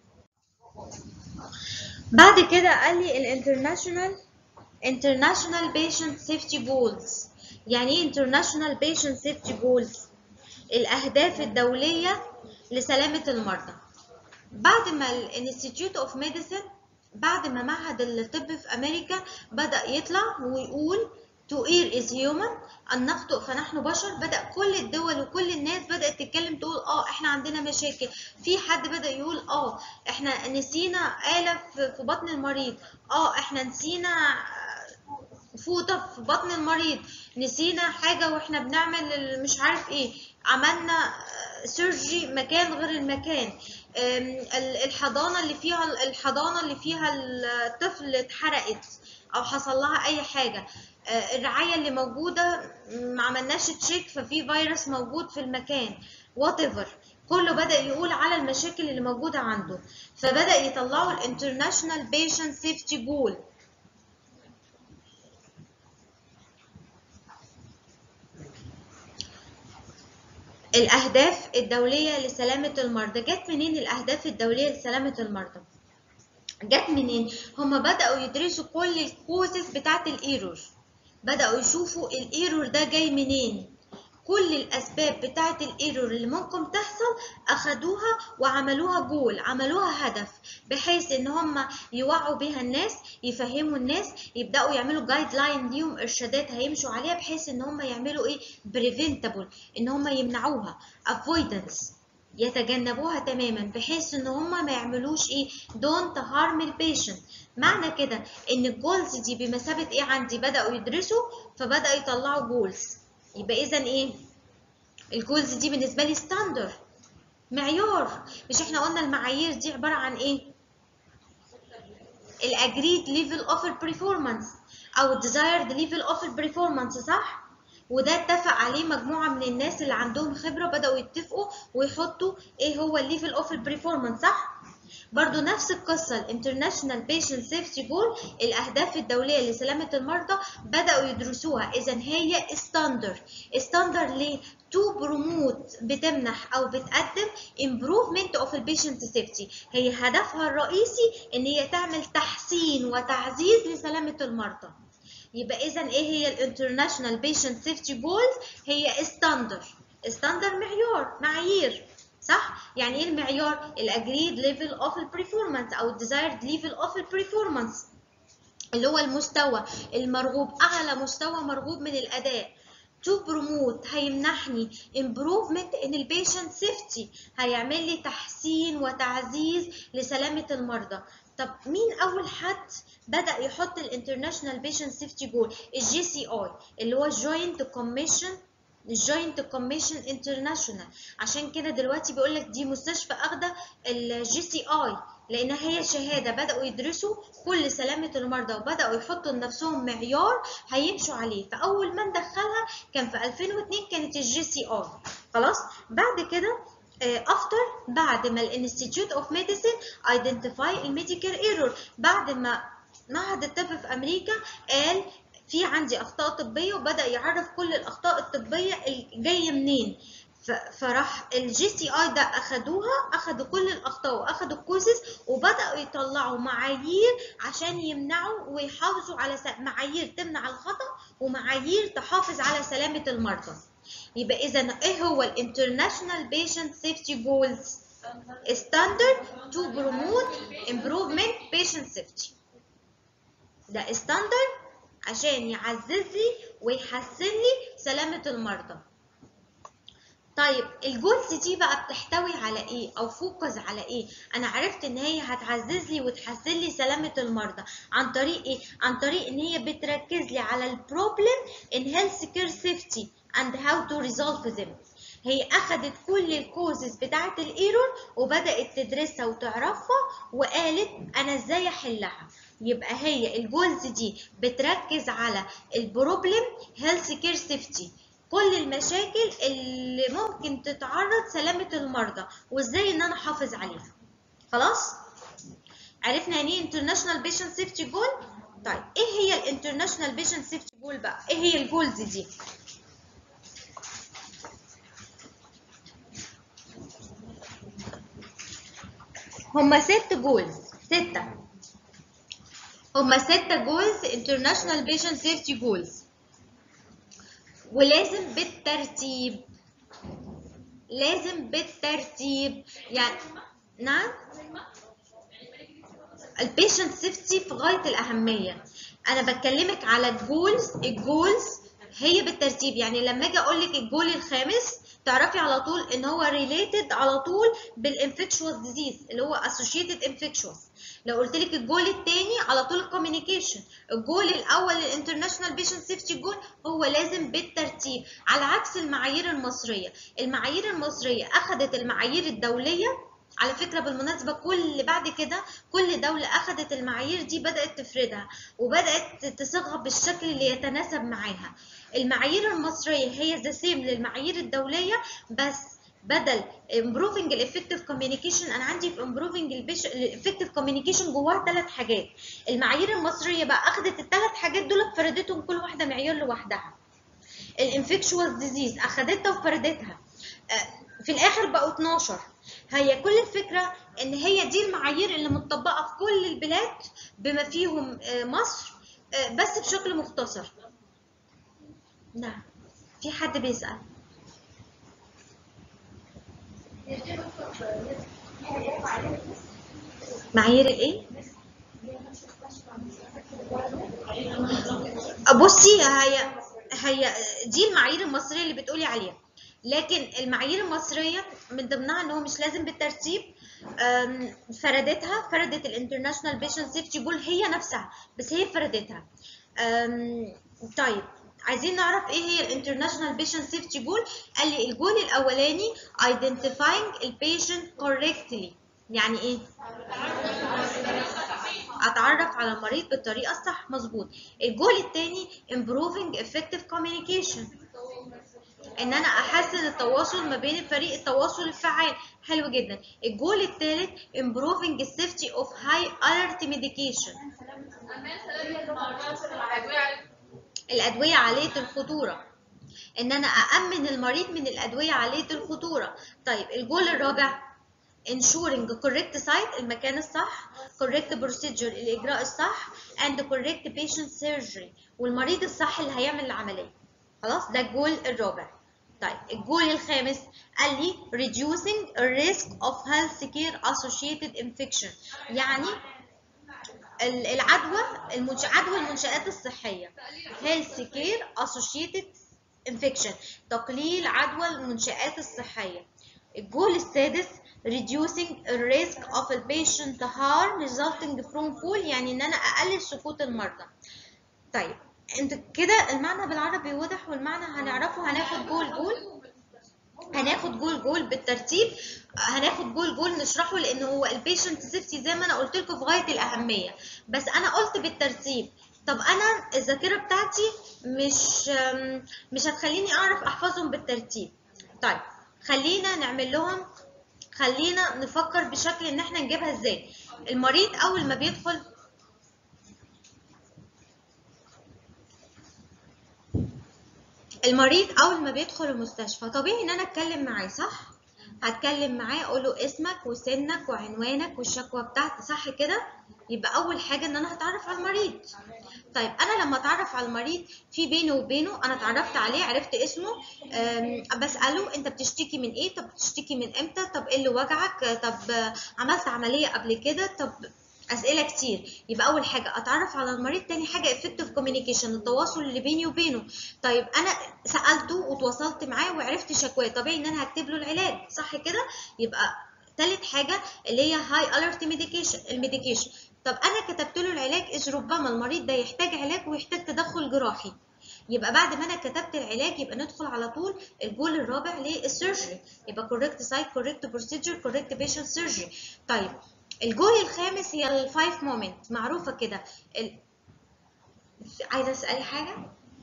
بعد كده قال لي الانترناشونال international patient safety goals يعني ايه international patient safety goals الاهداف الدوليه لسلامه المرضى بعد ما الانستيتيوت اوف ميديسن بعد ما معهد الطب في امريكا بدا يطلع ويقول to err is human ان نخطئ فنحن بشر بدا كل الدول وكل الناس بدات تتكلم تقول اه احنا عندنا مشاكل في حد بدا يقول اه احنا نسينا آلة في في بطن المريض اه احنا نسينا فوطه في بطن المريض نسينا حاجه واحنا بنعمل ال- مش عارف ايه عملنا سيرجي مكان غير المكان أم، ال- الحضانه اللي فيها الحضانه اللي فيها الطفل اتحرقت او حصل لها اي حاجه آه، الرعايه اللي موجوده ما عملناش تشيك ففي فيروس موجود في المكان وات ايفر كله بدا يقول على المشاكل اللي موجوده عنده فبدا يطلعوا الانترناشونال بيشنت سيفتي جول الأهداف الدولية لسلامة المرضى جت منين الأهداف الدولية لسلامة المرضى؟ جت منين؟ هما بدأوا يدرسوا كل الكوزز بتاعت الإيرور بدأوا يشوفوا الإيرور ده جاي منين كل الأسباب بتاعت الإيرور اللي ممكن تحصل أخدوها وعملوها جول عملوها هدف بحيث إن هما يوعوا بيها الناس يفهموا الناس يبدأوا يعملوا جايد لاين ليهم إرشادات هيمشوا عليها بحيث إن هما يعملوا إيه بريفنتابل إن هما يمنعوها avoidance يتجنبوها تماما بحيث ان هما ما يعملوش ايه don't harm البيشنت معنى كده ان الجولز دي بمثابه ايه عندي بداوا يدرسوا فبداوا يطلعوا جولز يبقى اذا ايه الجولز دي بالنسبه لي ستاندر معيار مش احنا قلنا المعايير دي عباره عن ايه الاجريد ليفل اوف performance او desired ليفل اوف performance صح وده اتفق عليه مجموعة من الناس اللي عندهم خبرة بدأوا يتفقوا ويحطوا ايه هو الليفل اوف البرفورمانس صح؟ برضو نفس القصة الانترناشونال بيشنت سيفتي جول الأهداف الدولية لسلامة المرضى بدأوا يدرسوها إذا هي ستاندر ستاندر ليه؟ تو بروموت بتمنح أو بتقدم improvement of the patient safety هي هدفها الرئيسي إن هي تعمل تحسين وتعزيز لسلامة المرضى يبقى إذا إيه هي الانترناشونال بيشنت سيفتي جولز هي ستاندر ستاندر معيار معايير صح؟ يعني ايه المعيار؟ الاجريد ليفل اوف البرفورمانس او الديزايرد ليفل اوف البرفورمانس اللي هو المستوى المرغوب اعلى مستوى مرغوب من الاداء تو بروموت هيمنحني improvement in the patient safety هيعمل لي تحسين وتعزيز لسلامة المرضى طب مين اول حد بدأ يحط الانترناشونال بيشنت سيفتي جول الجي سي اي اللي هو جوينت كوميشن الجوينت كوميشن انترناشونال عشان كده دلوقتي بيقول لك دي مستشفى اخده الجي سي اي لان هي شهاده بداوا يدرسوا كل سلامه المرضى وبداوا يحطوا لنفسهم معيار هيمشوا عليه فاول ما ندخلها كان في 2002 كانت الجي سي اي خلاص بعد كده افتر بعد ما الانستيتيوت اوف ميديسين ايدنتيفاي الميديكال ايرور بعد ما معهد الطب في امريكا قال في عندي اخطاء طبيه وبدا يعرف كل الاخطاء الطبيه جايه منين فراح الجي سي اي ده اخدوها اخدوا كل الاخطاء واخدوا الكوزز وبداوا يطلعوا معايير عشان يمنعوا ويحافظوا على معايير تمنع الخطا ومعايير تحافظ على سلامه المرضى يبقى اذا ايه هو الانترناشونال بيشنت سيفتي جولز ستاندرد تو بروموت امبروفمنت بيشنت سيفتي ده ستاندرد عشان يعزز لي ويحسن لي سلامة المرضى طيب الجولز دي بقى بتحتوي على ايه او فوكس على ايه انا عرفت ان هي هتعزز لي وتحسن لي سلامة المرضى عن طريق ايه عن طريق ان هي بتركز لي على البروبلم in health care safety and how to resolve them هي اخدت كل الكوزز بتاعه الايرور وبدات تدرسها وتعرفها وقالت انا ازاي احلها يبقى هي الجولز دي بتركز على البروبلم هيلث كير سيفتي كل المشاكل اللي ممكن تتعرض سلامة المرضى وازاي ان انا احافظ عليها خلاص عرفنا يعني ايه انترناشونال بيشنت سيفتي جول طيب ايه هي الانترناشونال بيشنت سيفتي جول بقى ايه هي الجولز دي هما ست جولز ستة هما ستة جولز انترناشونال بيشنت سيفتي جولز ولازم بالترتيب لازم بالترتيب يعني نعم البيشنت سيفتي في غاية الأهمية أنا بكلمك على الجولز الجولز هي بالترتيب يعني لما أجي أقول لك الجول الخامس تعرفي على طول ان هو ريليتد على طول بالانفكشوس ديزيز اللي هو اسوشيتد انفكشوس لو قلت لك الجول الثاني على طول الكوميونيكيشن الجول الاول الانترناشونال بيشنت سيفتي جول هو لازم بالترتيب على عكس المعايير المصريه المعايير المصريه اخذت المعايير الدوليه على فكرة بالمناسبة كل بعد كده كل دولة أخذت المعايير دي بدأت تفردها وبدأت تصيغها بالشكل اللي يتناسب معاها المعايير المصرية هي ذا سيم للمعايير الدولية بس بدل improving الeffective communication انا عندي في improving الeffective communication جواها ثلاث حاجات المعايير المصريه بقى اخذت الثلاث حاجات دول فردتهم كل واحده معيار لوحدها الانفكشوس ديزيز اخذتها وفردتها في الاخر بقوا 12 هي كل الفكره ان هي دي المعايير اللي متطبقه في كل البلاد بما فيهم مصر بس بشكل مختصر نعم في حد بيسأل معايير الايه بصي هي هي دي المعايير المصريه اللي بتقولي عليها لكن المعايير المصريه من ضمنها ان هو مش لازم بالترتيب فردتها فردت الانترناشونال بيشنت سيفتي جول هي نفسها بس هي فردتها طيب عايزين نعرف ايه هي الانترناشونال بيشنت سيفتي جول قال لي الجول الاولاني identifying البيشنت correctly يعني ايه اتعرف على المريض بالطريقه الصح مظبوط الجول الثاني improving effective communication ان انا احسن التواصل ما بين فريق التواصل الفعال حلو جدا الجول الثالث improving the safety of high alert medication امان سلامة المرضى الادويه الادويه عاليه الخطوره ان انا اامن المريض من الادويه عاليه الخطوره طيب الجول الرابع ensuring correct site المكان الصح correct procedure الاجراء الصح and correct patient surgery والمريض الصح اللي هيعمل العمليه خلاص ده الجول الرابع طيب الجول الخامس قال لي reducing risk of health care associated infection يعني ال- العدوى المنش... عدوى المنشآت الصحية health care associated infection تقليل عدوى المنشآت الصحية الجول السادس reducing risk of a patient harm resulting from fall يعني ان انا اقلل سقوط المرضى طيب انت كده المعنى بالعربي واضح والمعنى هنعرفه هناخد جول جول هناخد جول جول بالترتيب هناخد جول جول نشرحه لان هو البيشنت سيفتي زي ما انا قلت لكم في غايه الاهميه بس انا قلت بالترتيب طب انا الذاكره بتاعتي مش أم، مش هتخليني اعرف احفظهم بالترتيب طيب خلينا نعمل لهم خلينا نفكر بشكل ان احنا نجيبها ازاي المريض اول ما بيدخل المريض اول ما بيدخل المستشفى طبيعي ان انا اتكلم معاه صح هتكلم معاه اقول له اسمك وسنك وعنوانك والشكوى بتاعتي صح كده يبقى اول حاجه ان انا هتعرف على المريض طيب انا لما اتعرف على المريض في بيني وبينه انا اتعرفت عليه عرفت اسمه أم، بساله انت بتشتكي من ايه طب بتشتكي من امتى طب ايه اللي وجعك طب آه، عملت عمليه قبل كده طب اسئله كتير يبقى اول حاجه اتعرف على المريض تاني حاجه effective communication التواصل اللي بيني وبينه طيب انا سالته وتواصلت معاه وعرفت شكواه طبيعي ان انا هكتب له العلاج صح كده يبقى تالت حاجه اللي هي هاي الرت ميديكيشن الميديكيشن طب انا كتبت له العلاج اذ ربما المريض ده يحتاج علاج ويحتاج تدخل جراحي يبقى بعد ما انا كتبت العلاج يبقى ندخل على طول الجول الرابع للسيرجري يبقى كوريكت سايت كوريكت بروسيجر كوريكت بيشنت سيرجري طيب الجول الخامس هي الفايف مومنت معروفه كده ال... عايزه اسالي حاجه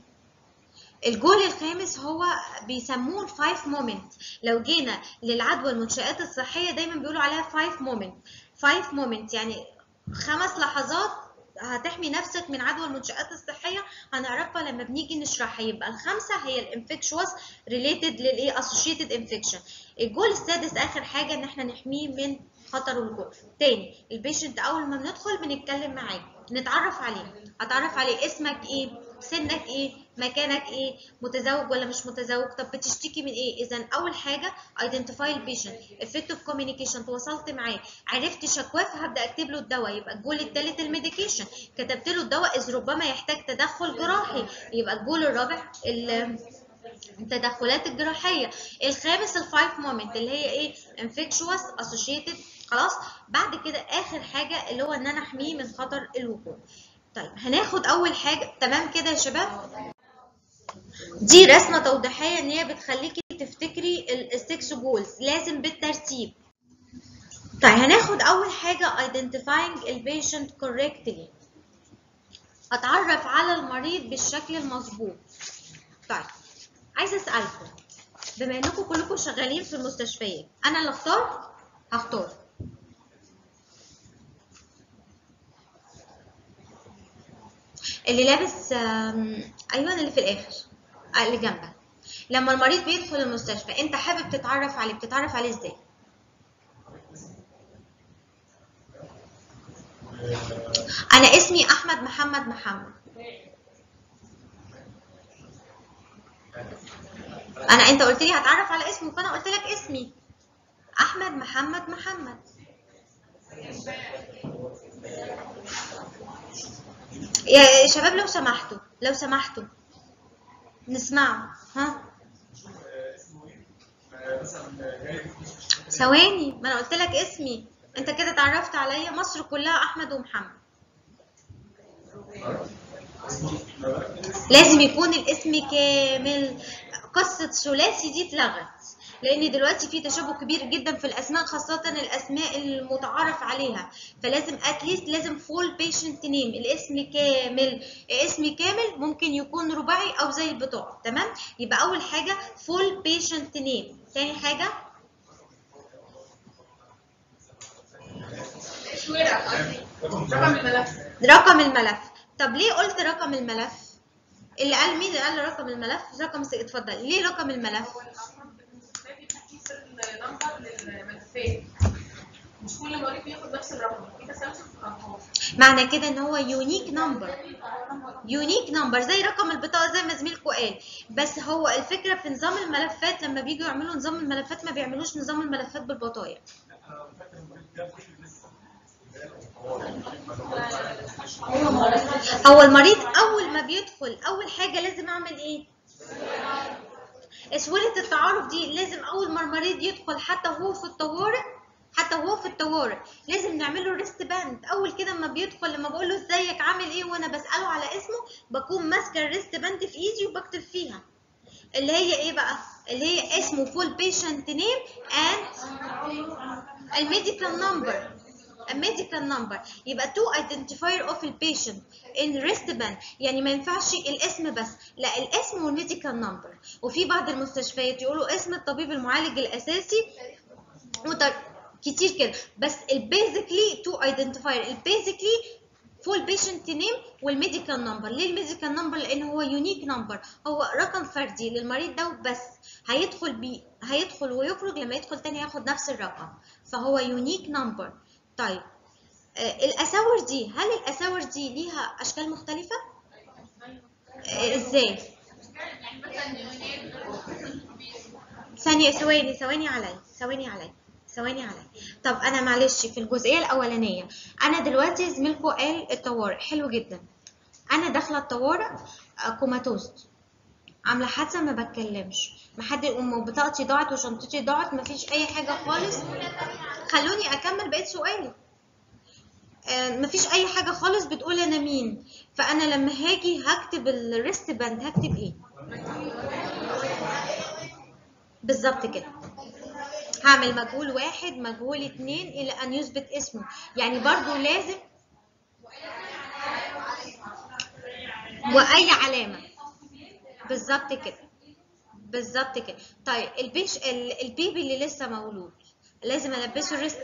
الجول الخامس هو بيسموه الفايف مومنت لو جينا للعدوى المنشآت الصحية دايما بيقولوا عليها فايف مومنت فايف مومنت يعني خمس لحظات هتحمي نفسك من عدوى المنشآت الصحية هنعرفها لما بنيجي نشرحها يبقى الخمسة هي الانفكشوس ريليتد للايه اسوشيتد انفكشن الجول السادس اخر حاجة ان احنا نحميه من خطر الوقوع تاني البيشنت اول ما بندخل بنتكلم معاه نتعرف عليه اتعرف عليه اسمك ايه سنك ايه مكانك ايه متزوج ولا مش متزوج طب بتشتكي من ايه اذا اول حاجه identify البيشنت effective communication تواصلت معاه عرفت شكواه فهبدا اكتب له الدواء يبقى الجول الثالث الميديكيشن كتبت له الدواء اذ ربما يحتاج تدخل جراحي يبقى الجول الرابع ال- التدخلات الجراحيه الخامس الفايف مومنت اللي هي ايه انفكشوس اسوشيتد خلاص بعد كده اخر حاجه اللي هو ان انا احميه من خطر الوقوع طيب هناخد اول حاجه تمام كده يا شباب دي رسمه توضيحيه ان هي بتخليكي تفتكري السكس جولز لازم بالترتيب طيب هناخد اول حاجه identifying البيشنت correctly اتعرف على المريض بالشكل المظبوط طيب عايزه اسالكم بما انكم كلكم شغالين في المستشفيات انا اللي اختار هختار اللي لابس آم، ايوه اللي في الاخر آه، اللي جنبك لما المريض بيدخل المستشفى انت حابب تتعرف عليه بتتعرف عليه ازاي انا اسمي احمد محمد محمد انا انت قلت لي هتعرف على اسمه فانا قلت لك اسمي احمد محمد محمد يا شباب لو سمحتوا لو سمحتوا نسمعه ها ثواني ما انا قلت لك اسمي انت كده اتعرفت عليا مصر كلها احمد ومحمد لازم يكون الاسم كامل قصة ثلاثي دي اتلغت لان دلوقتي في تشابه كبير جدا في الاسماء خاصه الاسماء المتعارف عليها فلازم اتليست لازم فول بيشنت نيم الاسم كامل اسم كامل ممكن يكون رباعي او زي البطاقه تمام يبقى اول حاجه فول بيشنت نيم تاني حاجه ايش ورق قصدي رقم الملف رقم الملف طب ليه قلت رقم الملف اللي قال مين اللي قال رقم الملف رقم س- اتفضل ليه رقم الملف هو الارقام بالنسبه لي في سر نمبر للملفات مش كل مريض بياخد نفس الرقم في تسلسل في الارقام معنى كده ان هو يونيك نمبر يونيك نمبر زي رقم البطاقه زي ما زميلكم قال بس هو الفكره في نظام الملفات لما بييجوا يعملوا نظام الملفات ما بيعملوش نظام الملفات بالبطايق هو المريض اول ما بيدخل اول حاجه لازم اعمل ايه اسوره التعارف دي لازم اول ما المريض يدخل حتى وهو في الطوارئ حتى وهو في الطوارئ لازم نعمل له ريست باند اول كده لما بيدخل لما بقول له ازيك عامل ايه وانا بساله على اسمه بكون ماسكه الريست باند في ايدي وبكتب فيها اللي هي ايه بقى اللي هي اسمه فول بيشنت نيم اند الميديكال نمبر الميديكال نمبر يبقى تو ايدنتيفاير اوف البيشنت ان ريست باند يعني ما ينفعش الاسم بس لا الاسم والميديكال نمبر وفي بعض المستشفيات يقولوا اسم الطبيب المعالج الاساسي وطر... كتير كده بس البيزيكلي تو ايدنتيفاير البيزيكلي فول بيشنت نيم والميديكال نمبر ليه الميديكال نمبر لان هو يونيك نمبر هو رقم فردي للمريض ده بس هيدخل بيه هيدخل ويخرج لما يدخل تاني ياخد نفس الرقم فهو يونيك نمبر طيب آه الاساور دي هل الاساور دي ليها اشكال مختلفه آه ازاي يعني مثلا يونان ثانيه ثواني ثواني عليا ثواني عليا ثواني عليا طب انا معلش في الجزئيه الاولانيه انا دلوقتي زميلكم قال الطوارئ حلو جدا انا داخله الطوارئ آه، كوماتوز عامله حادثه ما بتكلمش ما حد يقوم بطاقتي ضاعت وشنطتي ضاعت ما فيش اي حاجه خالص خلوني اكمل بقيه سؤالي آه، مفيش اي حاجه خالص بتقول انا مين فانا لما هاجي هكتب الريست باند هكتب ايه بالظبط كده هعمل مجهول واحد مجهول اتنين الى ان يثبت اسمه يعني برضو لازم واي علامه بالظبط كده بالظبط كده طيب البيش ال- البيبي اللي لسه مولود لازم البسه الريست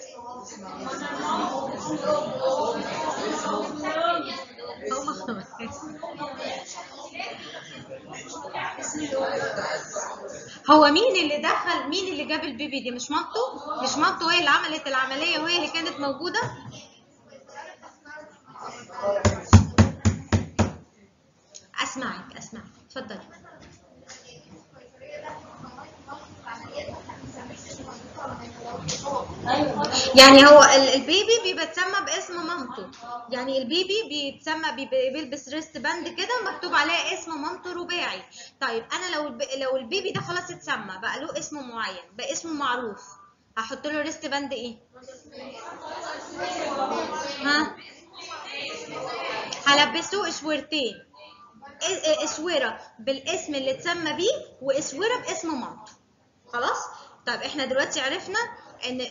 هو مين اللي دخل مين اللي جاب البيبي دي مش مامته مش مامته هي اللي عملت العمليه وهي اللي كانت موجوده اسمعك اسمعك اتفضلي يعني هو ال- البيبي بيتسمى باسم مامته يعني البيبي بيتسمى بيبي- بيلبس ريست باند كده مكتوب عليه اسم مامته رباعي طيب انا لو الب... لو البيبي ده خلاص اتسمى بقى له اسم معين بقى اسمه معروف هحط له ريست باند ايه ها هلبسه اسورتين إ- إ- اسوره بالاسم اللي اتسمى بيه واسوره باسم مامته خلاص طيب احنا دلوقتي عرفنا ان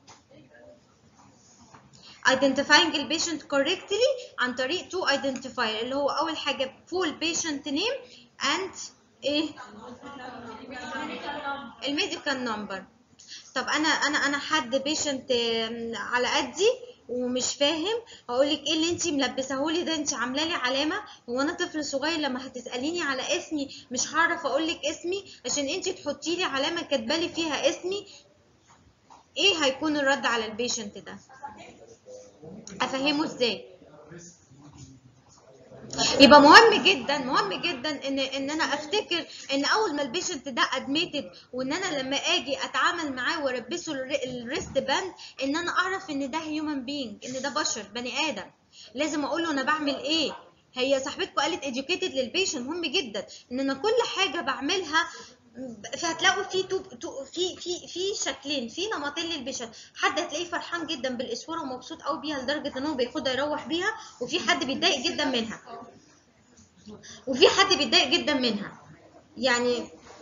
identifying the patient correctly عن طريق to identifier اللي هو اول حاجه full patient name and ايه الميديكال نمبر طب انا انا انا حد بيشنت على قدي ومش فاهم هقول لك ايه اللي انت ملبساه لي ده انت عامله لي علامه هو انا طفل صغير لما هتساليني على اسمي مش هعرف اقول لك اسمي عشان انت تحطي لي علامه كاتبه لي فيها اسمي ايه هيكون الرد على البيشنت ده افهمه ازاي يبقى مهم جدا مهم جدا ان ان انا افتكر ان اول ما البيشنت ده ادميتد وان انا لما اجي اتعامل معاه والبسه الريست باند ان انا اعرف ان ده هيومن بينج ان ده بشر بني ادم لازم اقول له انا بعمل ايه هي صاحبتكم قالت educated للبيشنت مهم جدا ان انا كل حاجه بعملها فهتلاقوا في تو تو في في في شكلين في نمطين للبيشنت حد هتلاقيه فرحان جدا بالاسوره ومبسوط قوي بيها لدرجه ان هو بياخدها يروح بيها وفي حد بيتضايق جدا منها وفي حد بيتضايق جدا منها يعني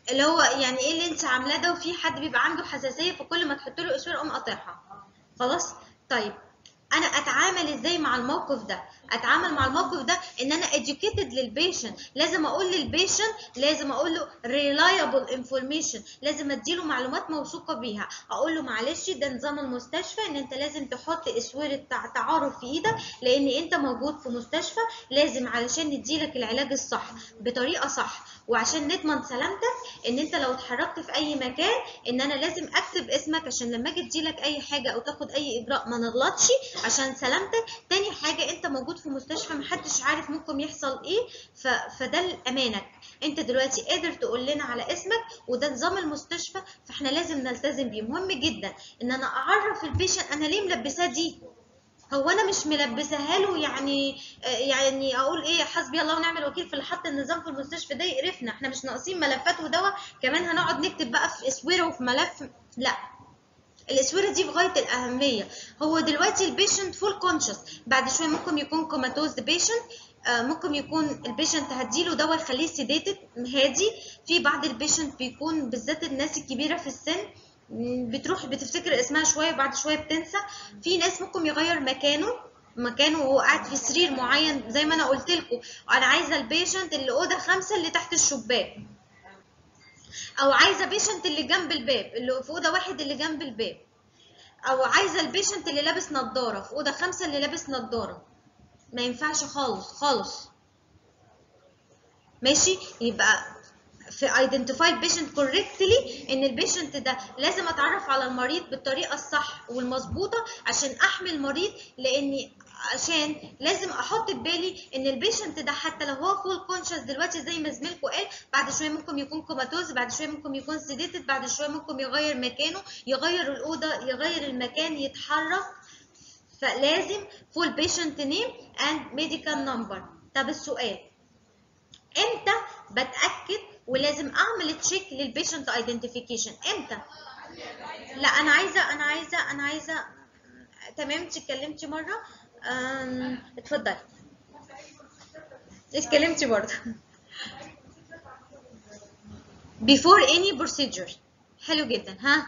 اللي هو يعني ايه اللي انت عاملاه ده وفي حد بيبقى عنده حساسيه فكل ما تحط له اسوره اقوم قاطعها خلاص طيب انا اتعامل ازاي مع الموقف ده اتعامل مع الموقف ده ان انا educated للبيشنت لازم اقول للبيشنت لازم اقول له reliable information لازم اديله معلومات موثوقه بيها اقول له معلش ده نظام المستشفى ان انت لازم تحط اسوره تع- تعارف في ايدك لان انت موجود في مستشفى لازم علشان نديلك العلاج الصح بطريقه صح وعشان نضمن سلامتك ان انت لو اتحركت في اي مكان ان انا لازم اكتب اسمك عشان لما اجي اديلك اي حاجه او تاخد اي اجراء ما نغلطش عشان سلامتك تاني حاجه انت موجود في مستشفى محدش عارف ممكن يحصل ايه ف... فده امانك انت دلوقتي قادر تقول لنا على اسمك وده نظام المستشفى فاحنا لازم نلتزم بيه مهم جدا ان انا اعرف البيشنت انا ليه ملبساه دي هو انا مش ملبساها له يعني آه، يعني اقول ايه حسبي الله ونعم الوكيل في اللي حط النظام في المستشفى ده يقرفنا احنا مش ناقصين ملفات ودواء كمان هنقعد نكتب بقى في اسوره وفي ملف لا الاسوره دي بغايه الاهميه هو دلوقتي البيشنت فول كونشس بعد شويه ممكن يكون كوماتوز بيشنت ممكن يكون البيشنت هديله دواء يخليه سيديتد هادي في بعض البيشنت بيكون بالذات الناس الكبيره في السن م، بتروح بتفتكر اسمها شويه وبعد شويه بتنسى في ناس ممكن يغير مكانه مكانه وهو قاعد في سرير معين زي ما انا قلت لكم انا عايزه البيشنت اللي اوضه خمسه اللي تحت الشباك او عايزه بيشنت اللي جنب الباب اللي في اوضه واحد اللي جنب الباب او عايزه البيشنت اللي لابس نظاره في اوضه خمسه اللي لابس نظاره ما ينفعش خالص خالص ماشي يبقى في identify البيشنت correctly ان البيشنت ده لازم اتعرف على المريض بالطريقه الصح والمظبوطه عشان احمي المريض لاني عشان لازم احط في بالي ان البيشنت ده حتى لو هو فول كونشس دلوقتي زي ما زميلكم قال بعد شويه ممكن يكون كوماتوز بعد شويه ممكن يكون سيديتد بعد شويه ممكن يغير مكانه يغير الاوضه يغير المكان يتحرك فلازم فول بيشنت نيم اند ميديكال نمبر طب السؤال امتى بتاكد ولازم اعمل تشيك للبيشنت ايدنتيفيكيشن امتى لا انا عايزه انا عايزه انا عايزه تمام انت اتكلمتي مره أم... اتفضلي اتكلمتي برضه before any procedure حلو جدا ها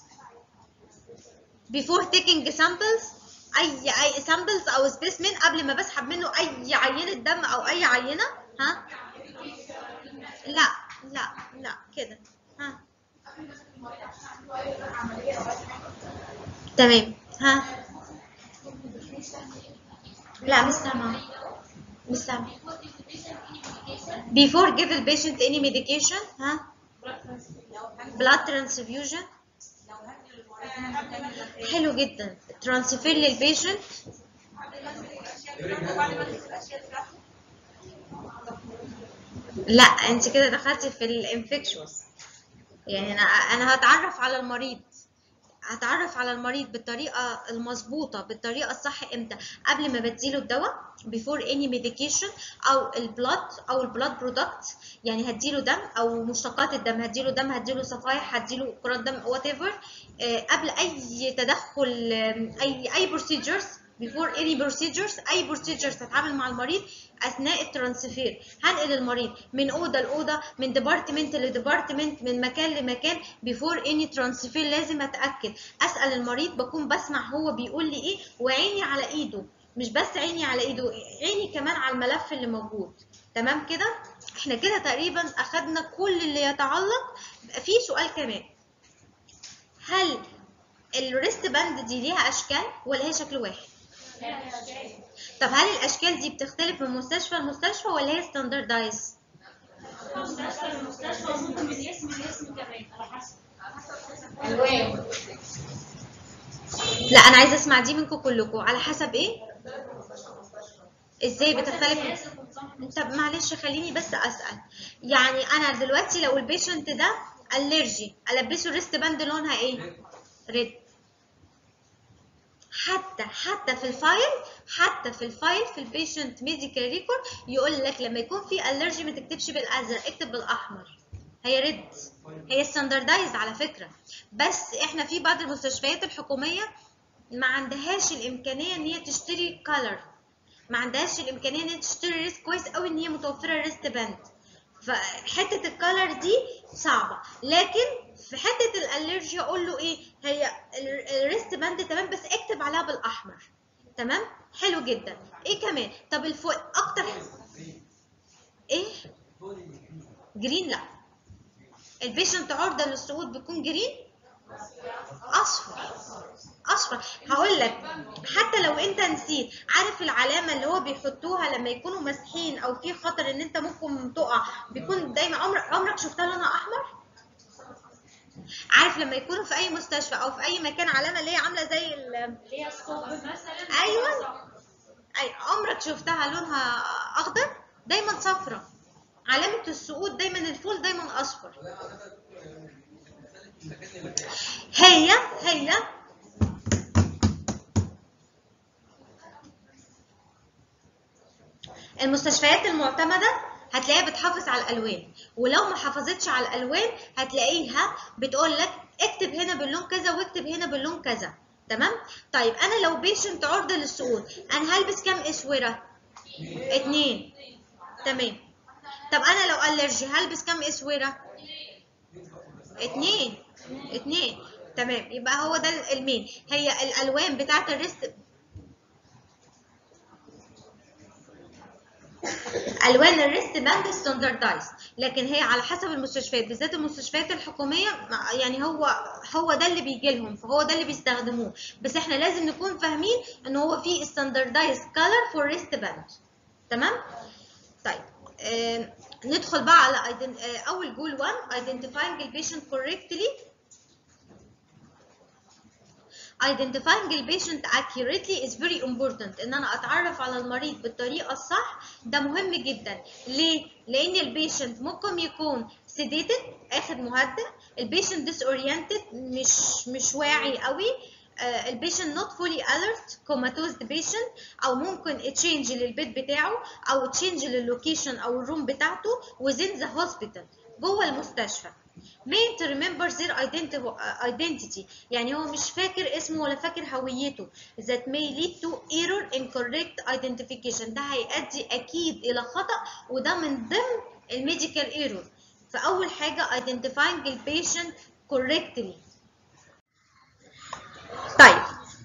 before taking samples اي اي samples او specimen قبل ما بسحب منه اي عينه دم او اي عينه ها لا لا لا كده ها تمام ها لا مش سامعة مش سامعة before give the patient any medication ها blood transfusion حلو جدا ترانسفير للبيشنت لا انت كده دخلتي في الانفكشوس يعني انا انا هتعرف على المريض هتعرف على المريض بالطريقه المظبوطه بالطريقه الصح امتى قبل ما بديله الدواء before any medication او البلاد او البلاد برودكت يعني هديله دم او مشتقات الدم هديله دم هديله صفائح هديله كرات دم وات ايفر قبل اي تدخل آم، اي اي procedures before any procedures اي procedures هتعامل مع المريض اثناء الترانسفير هنقل المريض من اوضه لاوضه من ديبارتمنت لديبارتمنت من مكان لمكان before any transfer لازم اتاكد اسال المريض بكون بسمع هو بيقول لي ايه وعيني على ايده مش بس عيني على ايده عيني كمان على الملف اللي موجود تمام كده احنا كده تقريبا اخدنا كل اللي يتعلق في سؤال كمان هل الريست باند دي ليها اشكال ولا هي شكل واحد طب هل الاشكال دي بتختلف من مستشفى لمستشفى ولا هي ستاندردايز مستشفى المستشفى ممكن من اسم لاسم كمان على حسب الوان لا انا عايزه اسمع دي منكم كلكم على حسب ايه ازاي بتختلف طب معلش خليني بس اسال يعني انا دلوقتي لو البيشنت ده الرجي البسه ريست باند لونها ايه ريد حتى حتى في الفايل حتى في الفايل في البيشنت ميديكال ريكورد يقول لك لما يكون في الرجي ما تكتبش بالازرق اكتب بالاحمر هي ريد هي ستاندردايز على فكره بس احنا في بعض المستشفيات الحكوميه ما عندهاش الامكانيه ان هي تشتري كلر ما عندهاش الامكانيه ان هي تشتري ريست كويس قوي ان هي متوفره ريست باند فحته الكالر دي صعبه لكن في حته الالرجي اقول له ايه هي الريست باند تمام بس اكتب عليها بالاحمر تمام حلو جدا ايه كمان طب الفوق اكتر ايه جرين لا البيشنت عرضه للسقوط بيكون جرين اصفر اصفر هقول لك حتى لو انت نسيت عارف العلامه اللي هو بيحطوها لما يكونوا ماسحين او في خطر ان انت ممكن تقع بيكون دايما عمرك عمرك شفتها لونها احمر عارف لما يكونوا في اي مستشفى او في اي مكان علامه اللي هي عامله زي ال- اللي هي الصوب مثلا أيوة. اي عمرك شفتها لونها اخضر دايما صفرة علامه السقوط دايما الفول دايما اصفر هي هي المستشفيات المعتمدة هتلاقيها بتحافظ على الألوان ولو ما حافظتش على الألوان هتلاقيها بتقول لك اكتب هنا باللون كذا واكتب هنا باللون كذا تمام طيب أنا لو بيشنت عرضة للسقوط أنا هلبس كام أسورة اتنين تمام طب أنا لو ألرجي هلبس كام أسورة اتنين اتنين تمام يبقى هو ده المين هي الألوان بتاعت الريست الوان الريست باند ستاندردايز لكن هي على حسب المستشفيات بالذات المستشفيات الحكوميه مع- يعني هو هو ده اللي بيجي لهم فهو ده اللي بيستخدموه بس احنا لازم نكون فاهمين ان هو في ستاندردايز كلر فور ريست باند تمام طيب آه ندخل بقى على ident- آه اول جول 1 identifying the patient correctly identifying the patient accurately is very important ان انا اتعرف على المريض بالطريقه الصح ده مهم جدا ليه لان البيشنت ممكن يكون sedated اخد مهدئ البيشنت disoriented مش مش واعي قوي البيشنت not fully alert comatose patient او ممكن تشينج للبيت بتاعه او تشينج لللوكيشن او الروم بتاعته within the hospital جوه المستشفى main to remember their identi- identity يعني هو مش فاكر اسمه ولا فاكر هويته that may lead to error in correct identification ده هيؤدي اكيد الى خطأ وده من ضمن الميديكال ايرور فاول حاجه identifying the patient correctly طيب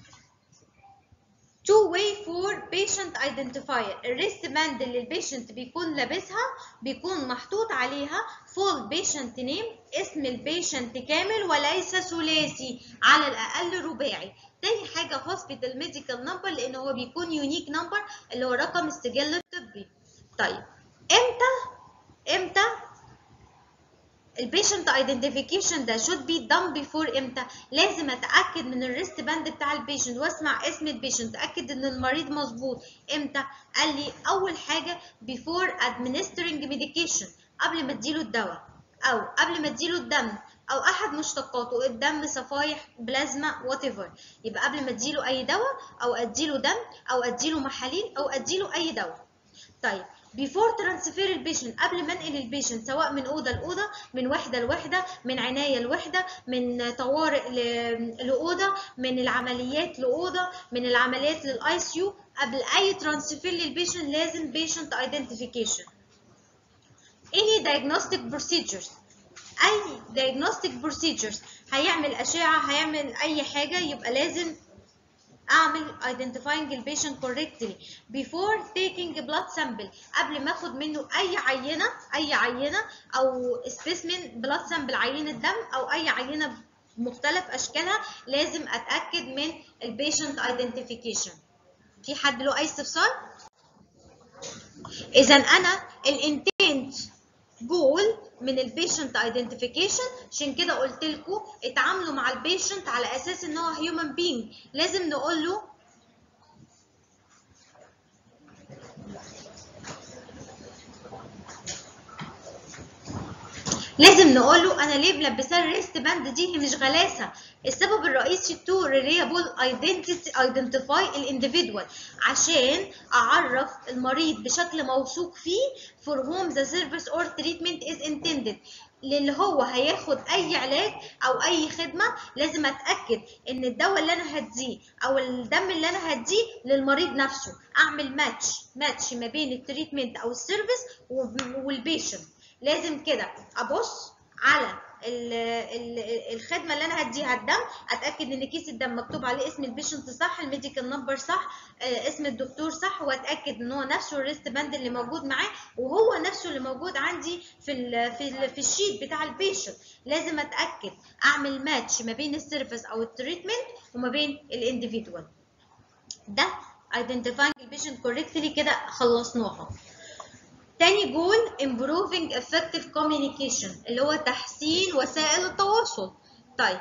two way for patient identifier الريست باند اللي البيشنت بيكون لابسها بيكون محطوط عليها full patient name اسم البيشنت كامل وليس ثلاثي على الاقل رباعي تاني حاجه hospital medical number لان هو بيكون unique number اللي هو رقم السجل الطبي طيب امتى امتى البيشنت ايدنتيفيكيشن ده should be done before امتى لازم اتاكد من الريست باند بتاع البيشنت واسمع اسم البيشنت اتاكد ان المريض مظبوط امتى قال لي اول حاجه before administering medication قبل ما اديله الدواء او قبل ما اديله الدم او احد مشتقاته الدم صفايح بلازما وات ايفر يبقى قبل ما اديله اي دواء او اديله دم او اديله محاليل او اديله اي دواء طيب بيفور ترانسفير البيشنت قبل ما انقل البيشنت سواء من اوضه لاوضه من وحده لوحده من عنايه لوحده من طوارئ ل- لاوضه من العمليات لاوضه من العمليات للاي سي يو قبل اي ترانسفير للبيشنت لازم بيشنت ايدنتيفيكيشن any diagnostic procedures اي diagnostic procedures هيعمل اشعه هيعمل اي حاجه يبقى لازم اعمل identifying the patient correctly before taking a blood sample قبل ما اخد منه اي عينه اي عينه او specimen blood sample عينه دم او اي عينه بمختلف اشكالها لازم اتاكد من البيشنت identification في حد له اي استفسار اذا انا الانتنت جول من البيشنت ايدنتيفيكيشن عشان كده قلت لكم اتعاملوا مع البيشنت على اساس ان هو هيومن بينج لازم نقول له لازم نقول له انا ليه ملبساه الريست باند دي هي مش غلاسه السبب الرئيسي تو ريليبل ايدنتيفاي الانديفيدوال عشان اعرف المريض بشكل موثوق فيه for whom the service or treatment is intended للي هو هياخد اي علاج او اي خدمه لازم اتاكد ان الدواء اللي انا هديه او الدم اللي انا هديه للمريض نفسه اعمل ماتش ماتش ما بين التريتمنت او السيرفيس والبيشنت لازم كده ابص على ال ال الخدمه اللي انا هديها الدم اتاكد ان كيس الدم مكتوب عليه اسم البيشنت صح الميديكال نمبر صح آه، اسم الدكتور صح واتاكد ان هو نفسه الريست باند اللي موجود معاه وهو نفسه اللي موجود عندي في ال في ال في الشيت بتاع البيشنت لازم اتاكد اعمل ماتش ما بين السيرفيس او التريتمنت وما بين الانديفيدوال ده identifying البيشنت correctly كده خلصناها تاني جول improving effective communication اللي هو تحسين وسائل التواصل طيب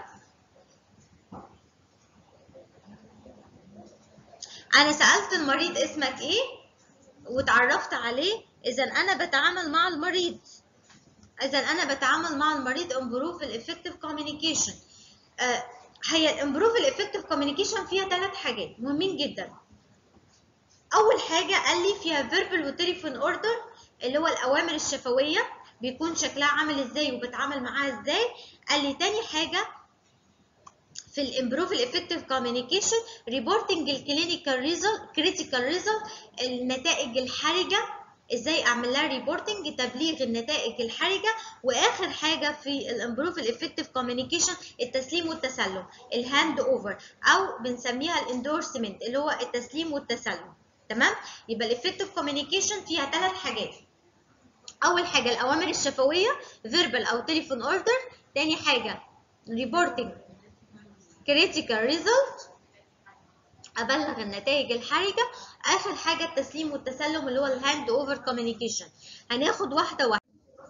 انا سألت المريض اسمك ايه واتعرفت عليه اذا انا بتعامل مع المريض اذا انا بتعامل مع المريض improve الeffective communication آه هي الامبروف الeffective communication فيها ثلاث حاجات مهمين جدا اول حاجه قال لي فيها verbal وتليفون اوردر اللي هو الاوامر الشفويه بيكون شكلها عامل ازاي وبتعامل معاها ازاي قال لي تاني حاجه في الامبروف الافكتيف كوميونيكيشن ريبورتنج الكلينيكال ريزلت كريتيكال ريزلت النتائج الحرجه ازاي اعمل لها ريبورتنج تبليغ النتائج الحرجه واخر حاجه في الامبروف الافكتيف كوميونيكيشن التسليم والتسلم الهاند اوفر او بنسميها الاندورسمنت اللي هو التسليم والتسلم تمام يبقى الافكتيف كوميونيكيشن فيها ثلاث حاجات اول حاجه الاوامر الشفويه فيربال او تليفون اوردر تاني حاجه ريبورتنج كريتيكال ريزلت ابلغ النتائج الحرجه اخر حاجه التسليم والتسلم اللي هو الهاند اوفر كوميونيكيشن هناخد واحده واحده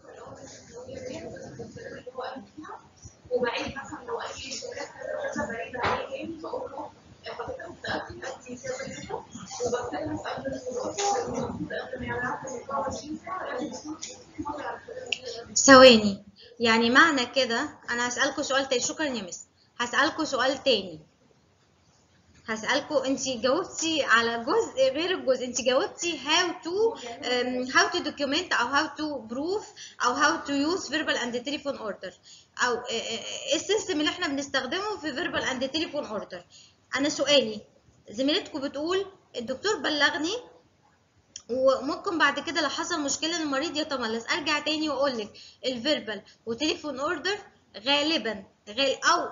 وبعيد مثلا لو اي شركات كذا بعيدة عليه بقول له حضرتك متأكد أنت كذا كذا وبتكلم في قبل الخروج المفروض قبل ما يعرف 24 ساعة لازم يكون ثواني يعني معنى كده انا هسألكوا سؤال تاني شكرا يا مس هسألكوا سؤال تاني هسألكوا انت جاوبتي على جزء غير الجزء انت جاوبتي how to um, how to document او how to prove او how to use verbal and telephone order او آه، آه، ايه السيستم اللي احنا بنستخدمه في verbal and telephone order انا سؤالي زميلتكم بتقول الدكتور بلغني وممكن بعد كده لو حصل مشكله المريض يتملص ارجع تاني واقول لك الفيربال وتليفون اوردر غالبا غال او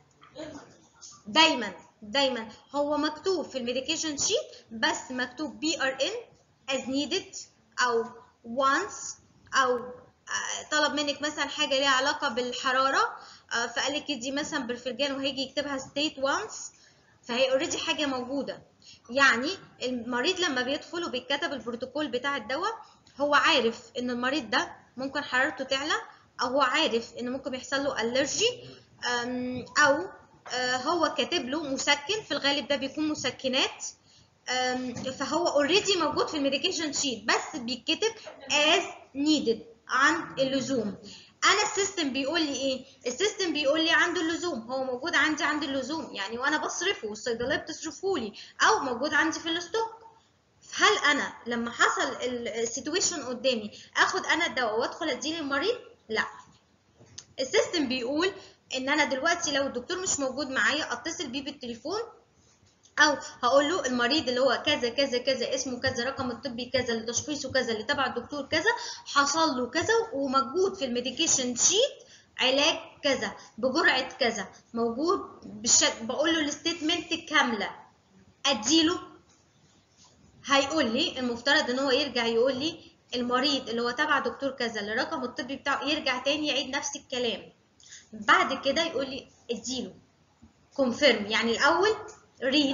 دايما دايما هو مكتوب في الميديكيشن شيت بس مكتوب بي ار ان از نيدد او once او آه، طلب منك مثلا حاجه ليها علاقه بالحراره آه، فقال لك دي مثلا بالفنجان وهيجي يكتبها ستيت وانس فهي اوريدي حاجه موجوده يعني المريض لما بيدخل وبيتكتب البروتوكول بتاع الدواء هو عارف ان المريض ده ممكن حرارته تعلى او هو عارف ان ممكن يحصل له الرجي او آه، هو كاتب له مسكن في الغالب ده بيكون مسكنات أم، فهو اوريدي موجود في الميديكيشن شيت بس بيتكتب as needed عند اللزوم انا السيستم بيقول لي ايه السيستم بيقول لي عند اللزوم هو موجود عندي عند اللزوم يعني وانا بصرفه والصيدليه بتصرفه لي او موجود عندي في الستوك هل انا لما حصل السيتويشن قدامي اخد انا الدواء وادخل اديه للمريض لا السيستم بيقول ان انا دلوقتي لو الدكتور مش موجود معايا اتصل بيه بالتليفون او هقول له المريض اللي هو كذا كذا كذا اسمه كذا رقم الطبي كذا اللي تشخيصه كذا اللي تبع الدكتور كذا حصل له كذا وموجود في الميديكيشن شيت علاج كذا بجرعه كذا موجود بالشكل بقول له الستيتمنت كامله اديله هيقول لي المفترض ان هو يرجع يقول لي المريض اللي هو تبع دكتور كذا اللي الرقم الطبي بتاعه يرجع تاني يعيد نفس الكلام بعد كده يقول لي اديله كونفيرم يعني الاول ريد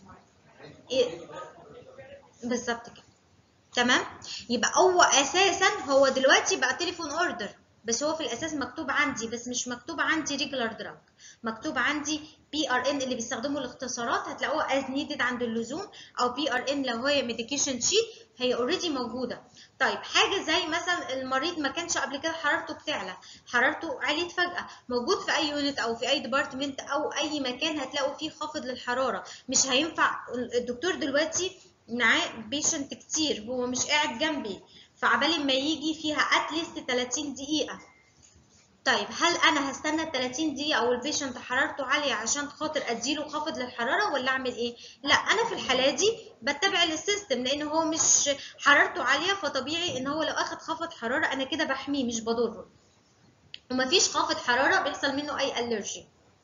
بالظبط كده تمام يبقى هو اساسا هو دلوقتي بقى تليفون اوردر بس هو في الاساس مكتوب عندي بس مش مكتوب عندي ريجولار دراج مكتوب عندي بي ار ان اللي بيستخدموا الاختصارات هتلاقوها از نيدد عند اللزوم او بي ار ان لو هي ميديكيشن شيت هي اوريدي موجوده طيب حاجه زي مثلا المريض ما كانش قبل كده حرارته بتعلى حرارته عليت فجاه موجود في اي يونت او في اي ديبارتمنت او اي مكان هتلاقوا فيه خافض للحراره مش هينفع الدكتور دلوقتي معاه بيشنت كتير هو مش قاعد جنبي فعبال ما يجي فيها اتليست 30 دقيقه طيب هل انا هستنى ال 30 دقيقه او البيشنت حرارته عاليه عشان خاطر اديله خافض للحراره ولا اعمل ايه لا انا في الحاله دي بتبع السيستم لان هو مش حرارته عاليه فطبيعي ان هو لو اخد خافض حراره انا كده بحميه مش بضره ومفيش خافض حراره بيحصل منه اي الرجي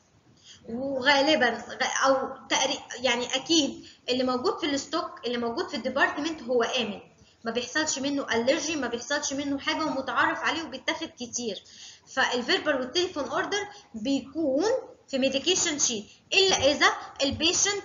وغالبا غ- او تقريبا يعني اكيد اللي موجود في الستوك اللي موجود في الديبارتمنت هو امن ما بيحصلش منه الرجي ما بيحصلش منه حاجه ومتعارف عليه وبيتاخد كتير فالفيربال والتليفون اوردر بيكون في ميديكيشن شيت الا اذا البيشنت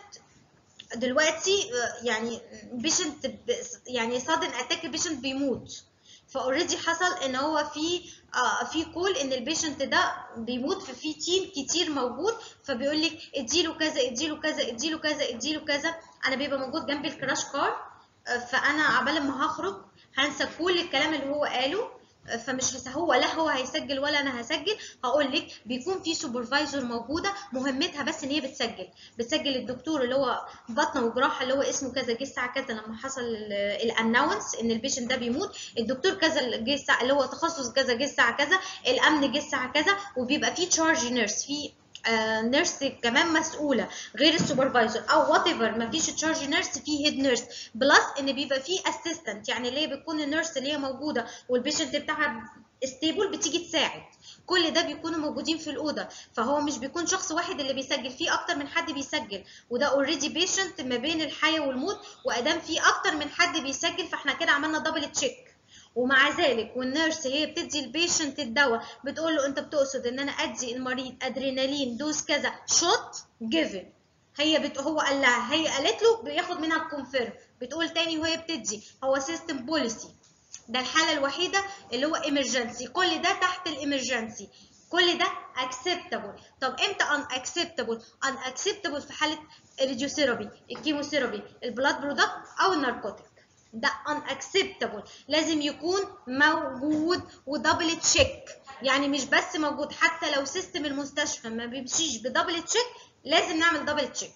دلوقتي آه، يعني بيشنت يعني صادن اتاك البيشنت بيموت فاوريدي حصل ان هو في آه في كول ان البيشنت ده بيموت ففي تيم كتير موجود فبيقول لك اديله كذا اديله كذا اديله كذا اديله كذا انا بيبقى موجود جنبي الكراش كار آه، فانا عبال ما هخرج هنسى كل الكلام اللي هو قاله آه، فمش هس- هو لا هو هيسجل ولا انا هسجل هقول لك بيكون في سوبرفايزر موجوده مهمتها بس ان هي بتسجل بتسجل الدكتور اللي هو بطنه وجراحه اللي هو اسمه كذا جه الساعه كذا لما حصل الانونس ان البيشنت ده بيموت الدكتور كذا جه الساعه اللي هو تخصص كذا جه الساعه كذا الامن جه الساعه كذا وبيبقى في تشارج نيرس في آه نيرس كمان مسؤوله غير السوبرفايزر او وات ايفر ما فيش تشارج نيرس في هيد نيرس بلس ان بيبقى في اسيستنت يعني اللي هي بتكون النيرس اللي هي موجوده والبيشنت بتاعها ستيبل بتيجي تساعد كل ده بيكونوا موجودين في الاوضه فهو مش بيكون شخص واحد اللي بيسجل في اكتر من حد بيسجل وده اوريدي بيشنت ما بين الحياه والموت وادام في اكتر من حد بيسجل فاحنا كده عملنا دبل تشيك ومع ذلك والنيرس هي بتدي البيشنت الدواء بتقول له انت بتقصد ان انا ادي المريض ادرينالين دوز كذا شوت جيفن هي بت... هو قال لها هي قالت له بياخد منها الكونفيرم بتقول تاني وهي بتدي هو سيستم بوليسي ده الحاله الوحيده اللي هو ايمرجنسي كل ده تحت الامرجنسي كل ده acceptable طب امتى un acceptable un acceptable في حاله الراديوثيرابي الكيموثيرابي البلاد برودكت او الناركوتيك ده unacceptable لازم يكون موجود ودبل تشيك يعني مش بس موجود حتى لو سيستم المستشفى ما بيمشيش بدبل تشيك لازم نعمل دبل تشيك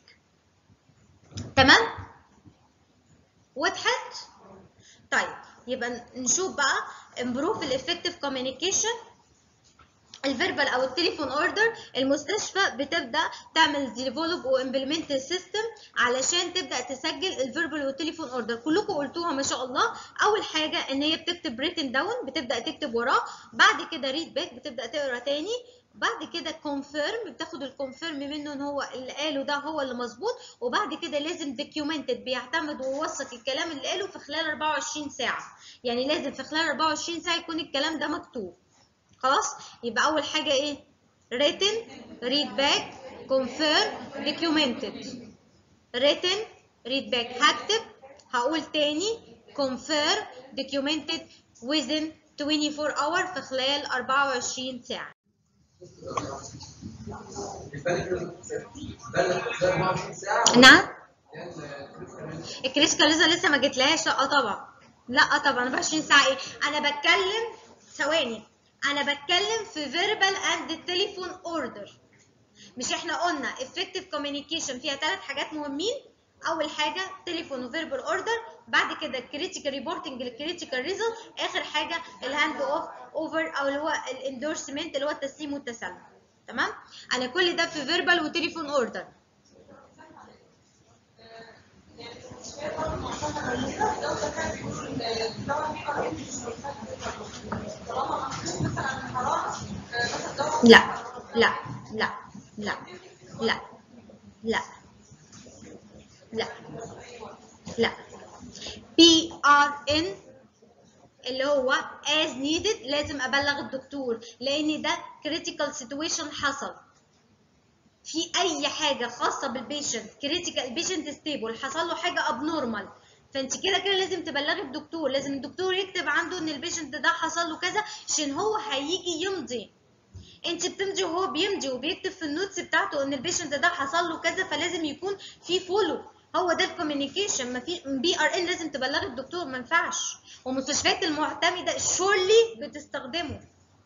تمام وضحت طيب يبقى نشوف بقى improve الافكتيف communication الفيربال او التليفون اوردر المستشفى بتبدا تعمل ديفلوب وامبلمنت سيستم علشان تبدا تسجل الفيربال والتليفون اوردر كلكم قلتوها ما شاء الله اول حاجه ان هي بتكتب ريتن داون بتبدا تكتب وراه بعد كده ريد باك بتبدا تقرا تاني بعد كده كونفيرم بتاخد الكونفيرم منه ان هو اللي قاله ده هو اللي مظبوط وبعد كده لازم دوكيومنتد بيعتمد ويوثق الكلام اللي قاله في خلال 24 ساعه يعني لازم في خلال 24 ساعه يكون الكلام ده مكتوب خلاص يبقى اول حاجه ايه written read back confirm documented written read back هكتب هقول تاني confirm documented within 24 hour في خلال 24 ساعه نعم الكريتيكال لسه لسه ما جتلهاش لا طبعا لا طبعا 24 ساعه ايه انا بتكلم ثواني انا بتكلم في verbal and telephone order مش احنا قلنا effective communication فيها ثلاث حاجات مهمين اول حاجه تليفون وفيربال اوردر بعد كده الكريتيكال ريبورتنج للكريتيكال ريزلت اخر حاجه الهاند اوف اوفر او اللي هو الاندورسمنت اللي هو التسليم والتسلم تمام انا كل ده في فيربال وتليفون اوردر لا لا لا لا لا لا لا لا بي ار ان اللي هو as needed لازم ابلغ الدكتور لان ده critical situation حصل في اي حاجه خاصه بالبيشنت كريتيكال البيشنت ستيبل حصل له حاجه ابنورمال فانت كده كده لازم تبلغي الدكتور لازم الدكتور يكتب عنده ان البيشنت ده حصل له كذا عشان هو هيجي يمضي انت بتمضي وهو بيمضي وبيكتب في النوتس بتاعته ان البيشنت ده حصل له كذا فلازم يكون في فولو هو ده الكوميونيكيشن ما في بي ار ان لازم تبلغي الدكتور ما ينفعش والمستشفيات المعتمده شورلي بتستخدمه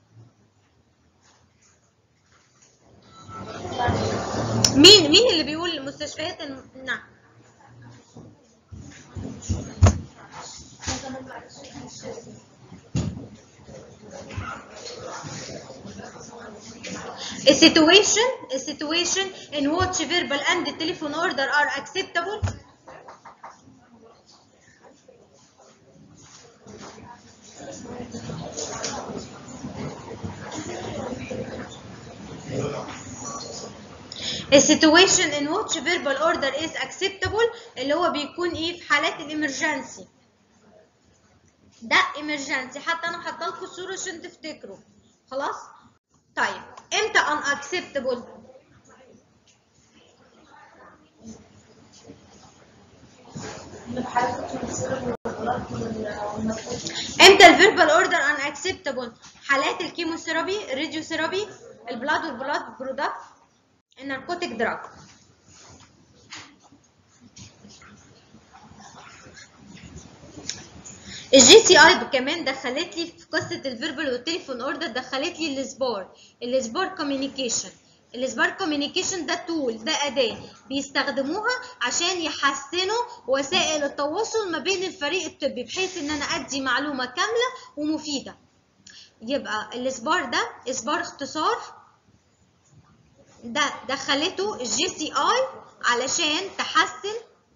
مين مين اللي بيقول المستشفيات الم... نعم A situation, a situation in which verbal and telephone order are acceptable. A situation in which verbal order is acceptable اللي هو بيكون ايه في حالات الامرجنسي ده emergency حتى انا حاطه لكم الصوره عشان تفتكروا خلاص طيب امتى unacceptable امتى الفيربال اوردر unacceptable حالات الكيموثيرابي الراديوثيرابي البلاد والبلاد برودكت الناركوتيك دراج الجي سي اي كمان دخلت لي في قصه الفيربال والتليفون اوردر دخلت لي السبار السبار كوميونيكيشن السبار كوميونيكيشن ده تول ده اداه بيستخدموها عشان يحسنوا وسائل التواصل ما بين الفريق الطبي بحيث ان انا ادي معلومه كامله ومفيده يبقى السبار ده اسبار اختصار ده دخلته الجي سي اي علشان تحسن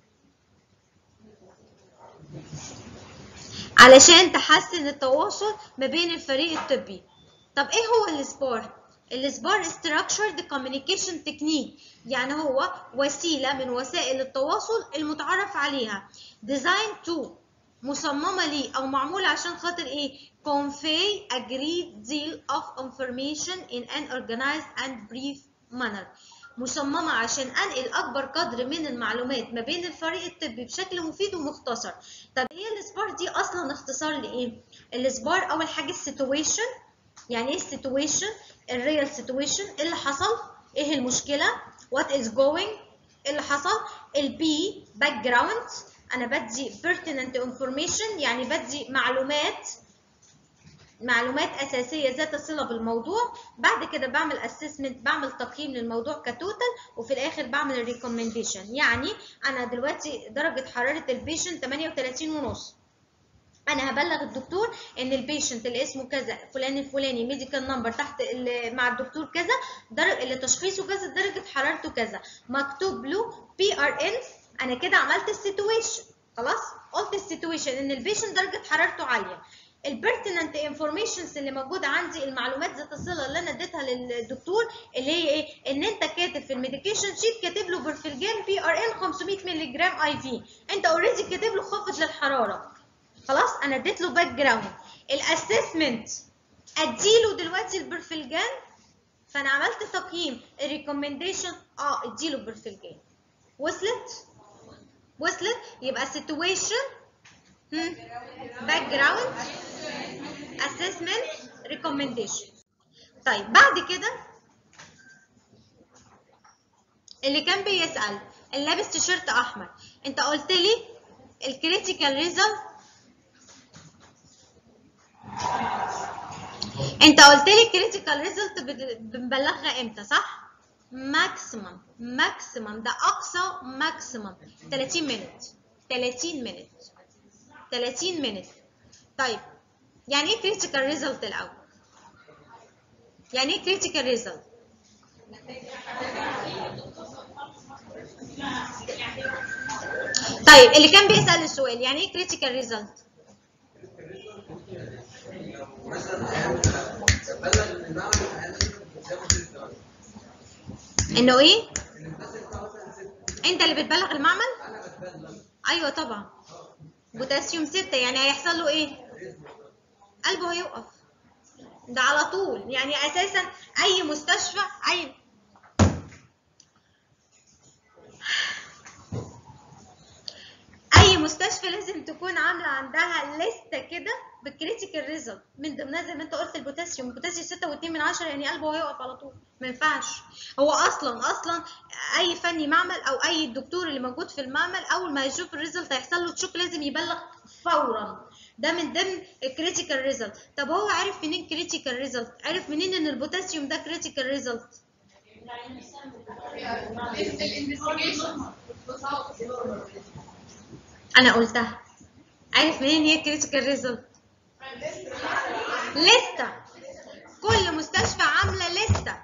علشان تحسن التواصل ما بين الفريق الطبي طب ايه هو السبار السبار structured communication technique يعني هو وسيله من وسائل التواصل المتعارف عليها designed to مصممه ليه او معموله عشان خاطر ايه convey a great deal of information in an organized and brief manner مصممة عشان أنقل أكبر قدر من المعلومات ما بين الفريق الطبي بشكل مفيد ومختصر. طب هي السبار دي أصلا اختصار لإيه؟ السبار أول حاجة السيتويشن يعني إيه السيتويشن؟ الريال سيتويشن اللي حصل؟ إيه المشكلة؟ وات إز جوينج؟ اللي حصل؟ البي باك جراوند أنا بدي pertinent information يعني بدي معلومات معلومات أساسية ذات صلة بالموضوع بعد كده بعمل اسسمنت بعمل تقييم للموضوع كتوتال وفي الآخر بعمل الريكومنديشن يعني أنا دلوقتي درجة حرارة البيشنت 38 ونص انا هبلغ الدكتور ان البيشنت اللي اسمه كذا فلان الفلاني ميديكال نمبر تحت مع الدكتور كذا درجه اللي تشخيصه كذا درجه حرارته كذا مكتوب له بي ار ان انا كده عملت السيتويشن خلاص قلت السيتويشن ان البيشنت درجه حرارته عاليه البرتننت انفورميشنز اللي موجوده عندي المعلومات ذات الصله اللي انا اديتها للدكتور اللي هي ايه ان انت كاتب في الميديكيشن شيت كاتب له برفلجان بي ار ان 500 مللي جرام اي في انت اوريدي كاتب له خافض للحراره خلاص انا اديت له باك جراوند الاسسمنت اديله دلوقتي البرفلجان فانا عملت تقييم الريكومنديشن اه اديله برفلجان وصلت وصلت يبقى situation باك جراوند assessment recommendation طيب بعد كده اللي كان بيسأل اللي لابس تيشيرت احمر انت قلت لي الكريتيكال ريزلت انت قلت لي الكريتيكال ريزلت بنبلغها امتى صح ماكسيمم ماكسيمم ده اقصى ماكسيمم 30 مينت 30 مينت 30 مينت طيب يعني ايه كريتيكال ريزلت الاول يعني ايه كريتيكال ريزلت طيب اللي كان بيسأل السؤال يعني ايه كريتيكال ريزلت انه ايه انت اللي بتبلغ المعمل ايوه طبعا بوتاسيوم 6 يعني هيحصل له ايه قلبه هيقف ده على طول يعني اساسا اي مستشفى اي اي مستشفى لازم تكون عامله عندها لسته كده بالكريتيكال ريزلت من ضمنها زي ما انت قلت البوتاسيوم البوتاسيوم 6.2 من 10 يعني قلبه هيقف على طول ما ينفعش هو اصلا اصلا اي فني معمل او اي دكتور اللي موجود في المعمل اول ما يشوف الريزلت هيحصل له تشوك لازم يبلغ فورا ده من ضمن الكريتيكال ريزلت طب هو عارف منين كريتيكال ريزلت عارف منين ان البوتاسيوم ده كريتيكال ريزلت انا قلتها عارف منين هي كريتيكال ريزلت لسه كل مستشفى عامله لسته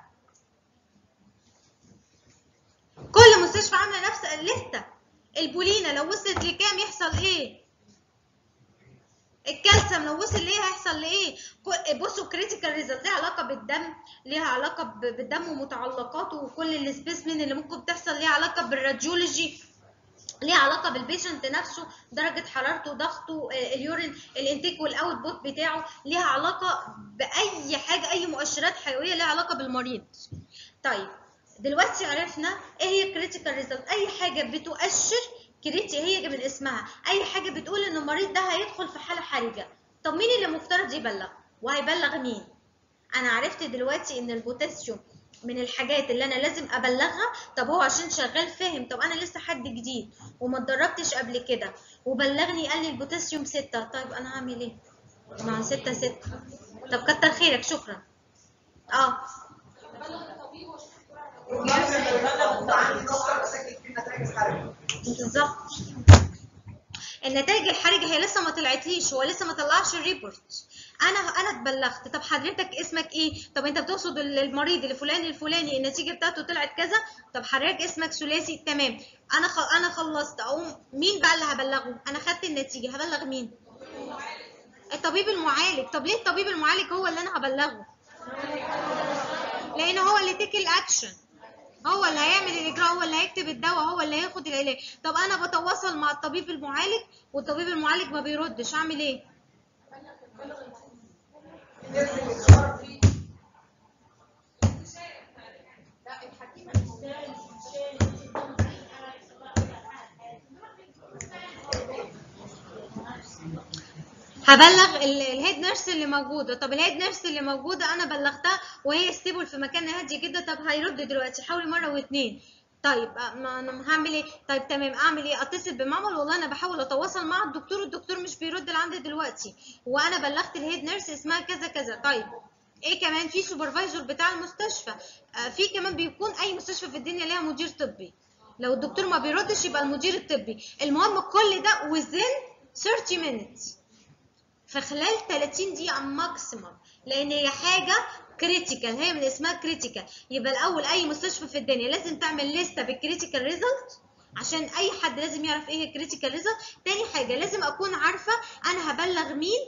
كل مستشفى عامله نفس الليسته البولينا لو وصلت لكام يحصل ايه الكالسيوم لو وصل ليه هيحصل لايه كو- بصوا كريتيكال ريزلت ليها علاقه بالدم ليها علاقه ب- بالدم ومتعلقاته وكل السبيسمين اللي ممكن تحصل ليها علاقه بالراديولوجي ليها علاقه بالبيشنت نفسه درجه حرارته ضغطه آه، اليورين الانتيك والاوت بوت بتاعه ليها علاقه باي حاجه اي مؤشرات حيويه ليها علاقه بالمريض طيب دلوقتي عرفنا ايه هي كريتيكال ريزلت اي حاجه بتؤشر كريتي هي من اسمها اي حاجه بتقول ان المريض ده هيدخل في حاله حرجه طب مين اللي مفترض يبلغ وهيبلغ مين انا عرفت دلوقتي ان البوتاسيوم من الحاجات اللي انا لازم ابلغها طب هو عشان شغال فاهم طب انا لسه حد جديد وما اتدربتش قبل كده وبلغني قال لي البوتاسيوم ستة طيب انا هعمل ايه مع ستة ستة طب كتر خيرك شكرا اه بالظبط النتائج الحرجه هي لسه ما طلعتليش هو لسه ما طلعش الريبورت انا انا اتبلغت طب حضرتك اسمك ايه طب انت بتقصد المريض الفلاني الفلاني النتيجه بتاعته طلعت كذا طب حضرتك اسمك ثلاثي تمام انا خ... انا خلصت اقوم مين بقى اللي هبلغه انا خدت النتيجه هبلغ مين الطبيب المعالج طب ليه الطبيب المعالج هو اللي انا هبلغه لان هو اللي تيك الاكشن هو اللي هيعمل الاجراء هو اللي هيكتب الدواء هو اللي هياخد العلاج طب انا بتواصل مع الطبيب المعالج والطبيب المعالج ما بيردش اعمل ايه هبلغ ال- الهيد نيرس اللي موجوده طب الهيد نيرس اللي موجوده انا بلغتها وهي ستيبل في مكان هادي جدا طب هيرد دلوقتي حاولي مره واثنين طيب أ- ما انا هعمل ايه طيب تمام اعمل ايه اتصل بمعمل والله انا بحاول اتواصل مع الدكتور الدكتور مش بيرد اللي عندي دلوقتي وانا بلغت الهيد نيرس اسمها كذا كذا طيب ايه كمان في سوبرفايزر بتاع المستشفى آه في كمان بيكون اي مستشفى في الدنيا ليها مدير طبي لو الدكتور ما بيردش يبقى المدير الطبي المهم كل ده within 30 minutes في خلال 30 دقيقة ماكسيمم لأن هي حاجة كريتيكال هي من اسمها كريتيكال يبقى الأول أي مستشفى في الدنيا لازم تعمل لستة بالكريتيكال ريزلت عشان أي حد لازم يعرف إيه هي كريتيكال ريزلت تاني حاجة لازم أكون عارفة أنا هبلغ مين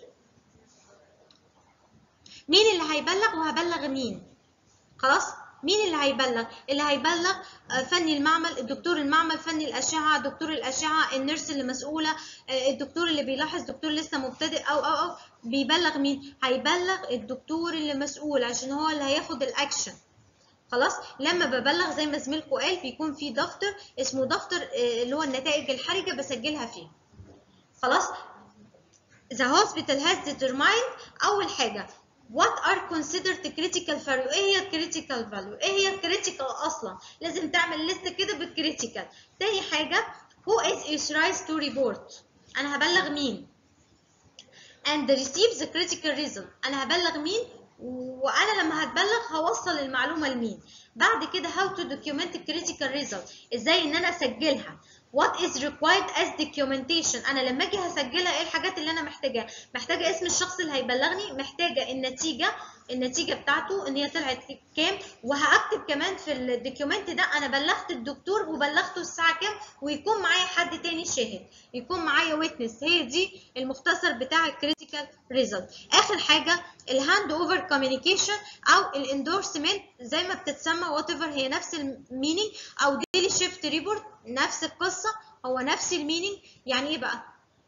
مين اللي هيبلغ وهبلغ مين خلاص مين اللي هيبلغ اللي هيبلغ آه، فني المعمل الدكتور المعمل فني الاشعه دكتور الاشعه النيرس اللي مسؤوله آه، الدكتور اللي بيلاحظ دكتور لسه مبتدئ او او او بيبلغ مين هيبلغ الدكتور اللي مسؤول عشان هو اللي هياخد الاكشن خلاص لما ببلغ زي ما زميلكم قال بيكون في دفتر اسمه دفتر آه، اللي هو النتائج الحرجه بسجلها فيه خلاص the hospital has determined أول حاجة what are considered critical value إيه هي critical value إيه هي critical أصلا لازم تعمل لستة كده بالكريتيكال تاني حاجة who is authorized to report أنا هبلغ مين and receive the critical result أنا هبلغ مين وأنا لما هتبلغ هوصل المعلومة لمين بعد كده how to document critical result إزاي إن أنا أسجلها what is required as documentation انا لما اجي هسجلها ايه الحاجات اللي انا محتاجاها محتاجه اسم الشخص اللي هيبلغني محتاجه النتيجه النتيجه بتاعته ان هي طلعت كام وهكتب كمان في الدوكيومنت ده انا بلغت الدكتور وبلغته الساعه كام ويكون معايا حد تاني شاهد يكون معايا ويتنس هي دي المختصر بتاع الكريتيكال ريزلت اخر حاجه الهاند اوفر كوميونيكيشن او الاندورسمنت زي ما بتتسمى وات ايفر هي نفس المينينج او ديلي شيفت ريبورت نفس القصه هو نفس المينينج يعني ايه بقى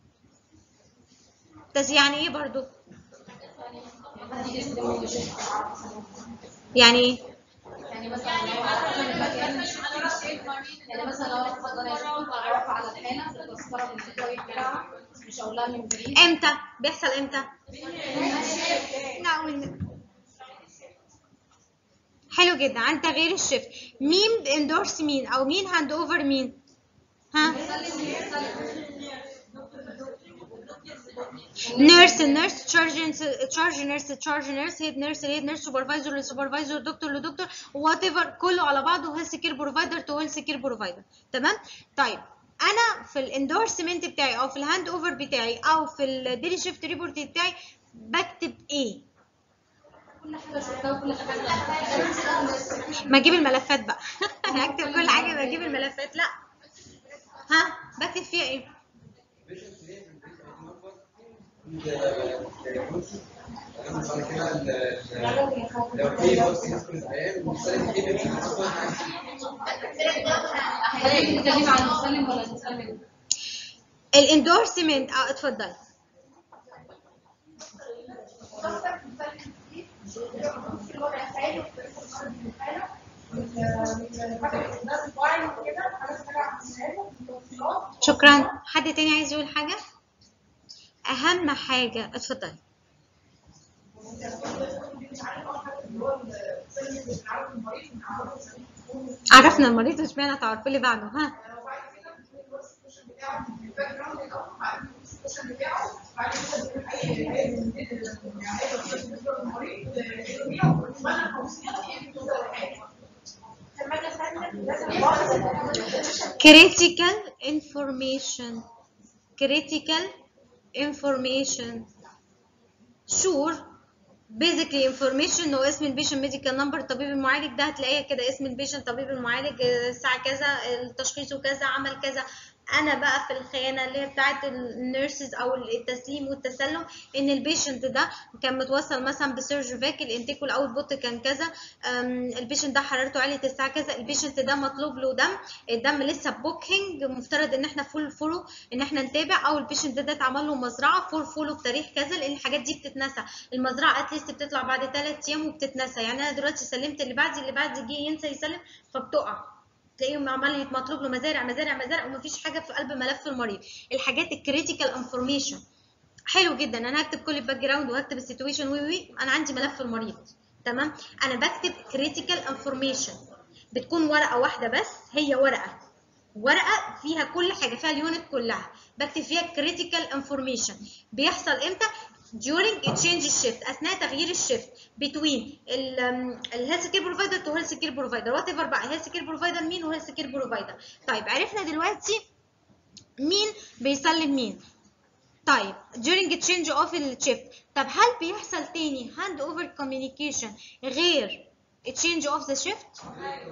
بس يعني ايه برضو يعني ايه يعني مثلا لو عرفنا المكان يعني مثلا لو انا اتفضل يا شيخ اتعرف على الحاله في التذكره من الدكتور بتاعها مش هقول لها من بعيد امتى بيحصل امتى لا من... حلو جدا عن تغيير الشيفت مين اندورس مين او مين هاند اوفر مين ها نيرس نيرس تشارج تشارج نيرس تشارج نيرس هيد نيرس هيد نيرس سوبرفايزر لسوبرفايزر دكتور لدكتور وات ايفر كله على بعضه هيلث كير بروفايدر تو هيلث كير بروفايدر تمام طيب انا في الاندورسمنت بتاعي او في الهاند اوفر بتاعي او في الديلي شيفت ريبورت بتاعي بكتب ايه كل حاجه شفتها وكل حاجه ما اجيب الملفات بقى هكتب كل حاجه بجيب الملفات لا ها بكتب فيها ايه لو في بص يدخل البيان والمسلم ايه بيبقى اصلا حضرتك بتتكلمي عن المسلم ولا المسلم؟ الاندورسمنت اه اتفضل شكرا حد تاني عايز يقول حاجه اهم حاجه اتفضل عرفنا المريض واشمعنى تعرفوا لي بعده ها critical information critical information sure basically information انه اسم البيشنت ميديكال نمبر الطبيب المعالج ده هتلاقيها كده اسم البيشنت طبيب المعالج آه، الساعه كذا التشخيص كذا عمل كذا انا بقى في الخيانه اللي هي بتاعه النيرسز او التسليم والتسلم ان البيشنت ده كان متوصل مثلا بسيرج فاك الانتيك والاوت بوت كان كذا أم، البيشنت ده حرارته عاليه الساعه كذا البيشنت ده مطلوب له دم الدم لسه بوكينج مفترض ان احنا فول فولو ان احنا نتابع او البيشنت ده اتعمل له مزرعه فول فولو بتاريخ كذا لان الحاجات دي بتتنسى المزرعه اتليست بتطلع بعد ثلاث ايام وبتتنسى يعني انا دلوقتي سلمت اللي بعدي اللي بعدي جه ينسى يسلم فبتقع تلاقيهم عمال مطلوب له مزارع مزارع مزارع ومفيش حاجه في قلب ملف المريض الحاجات الكريتيكال انفورميشن حلو جدا انا هكتب كل الباك جراوند وهكتب السيتويشن وي وي انا عندي ملف المريض تمام انا بكتب كريتيكال انفورميشن بتكون ورقه واحده بس هي ورقه ورقه فيها كل حاجه فيها اليونت كلها بكتب فيها كريتيكال انفورميشن بيحصل امتى during change shift اثناء تغيير الشيفت between الهيلث كير بروفايدر تو هيلث كير بروفايدر وات ايفر بقى هيلث كير بروفايدر مين وهيلث كير بروفايدر طيب عرفنا دلوقتي مين بيسلم مين طيب during change of الشيفت طب هل بيحصل تاني hand over communication غير change of the shift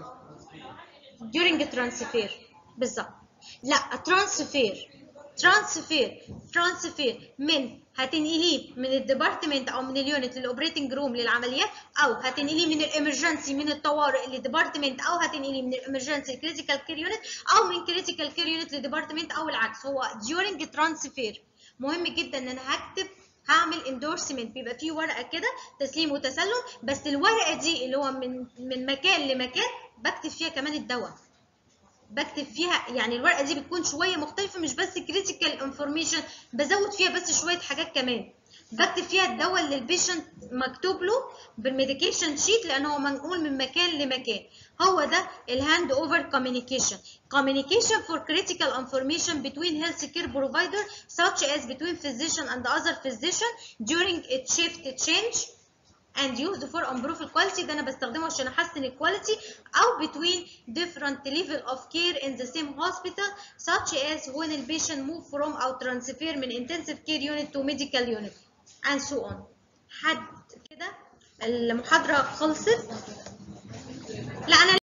during transfer بالظبط لا ترانسفير ترانسفير ترانسفير من هتنقليه من الديبارتمنت او من اليونت للاوبريتنج روم للعمليات او هتنقليه من الامرجنسي من الطوارئ لديبارتمنت او هتنقليه من الامرجنسي كريتيكال كير يونت او من كريتيكال كير يونت لديبارتمنت او العكس هو during ترانسفير مهم جدا ان انا هكتب هعمل اندورسمنت بيبقى فيه ورقه كده تسليم وتسلم بس الورقه دي اللي هو من من مكان لمكان بكتب فيها كمان الدواء بكتب فيها يعني الورقه دي بتكون شويه مختلفه مش بس كريتيكال انفورميشن بزود فيها بس شويه حاجات كمان بكتب فيها الدواء اللي البيشنت مكتوب له بالميديكيشن شيت لان هو منقول من مكان لمكان هو ده الهاند اوفر communication communication for critical information between healthcare provider such as between physician and other physician during a shift change and used for improve quality ده انا بستخدمه عشان احسن الكواليتي او between different level of care in the same hospital such as when the patient move from او transfer من intensive care unit to medical unit and so on حد كده المحاضرة خلصت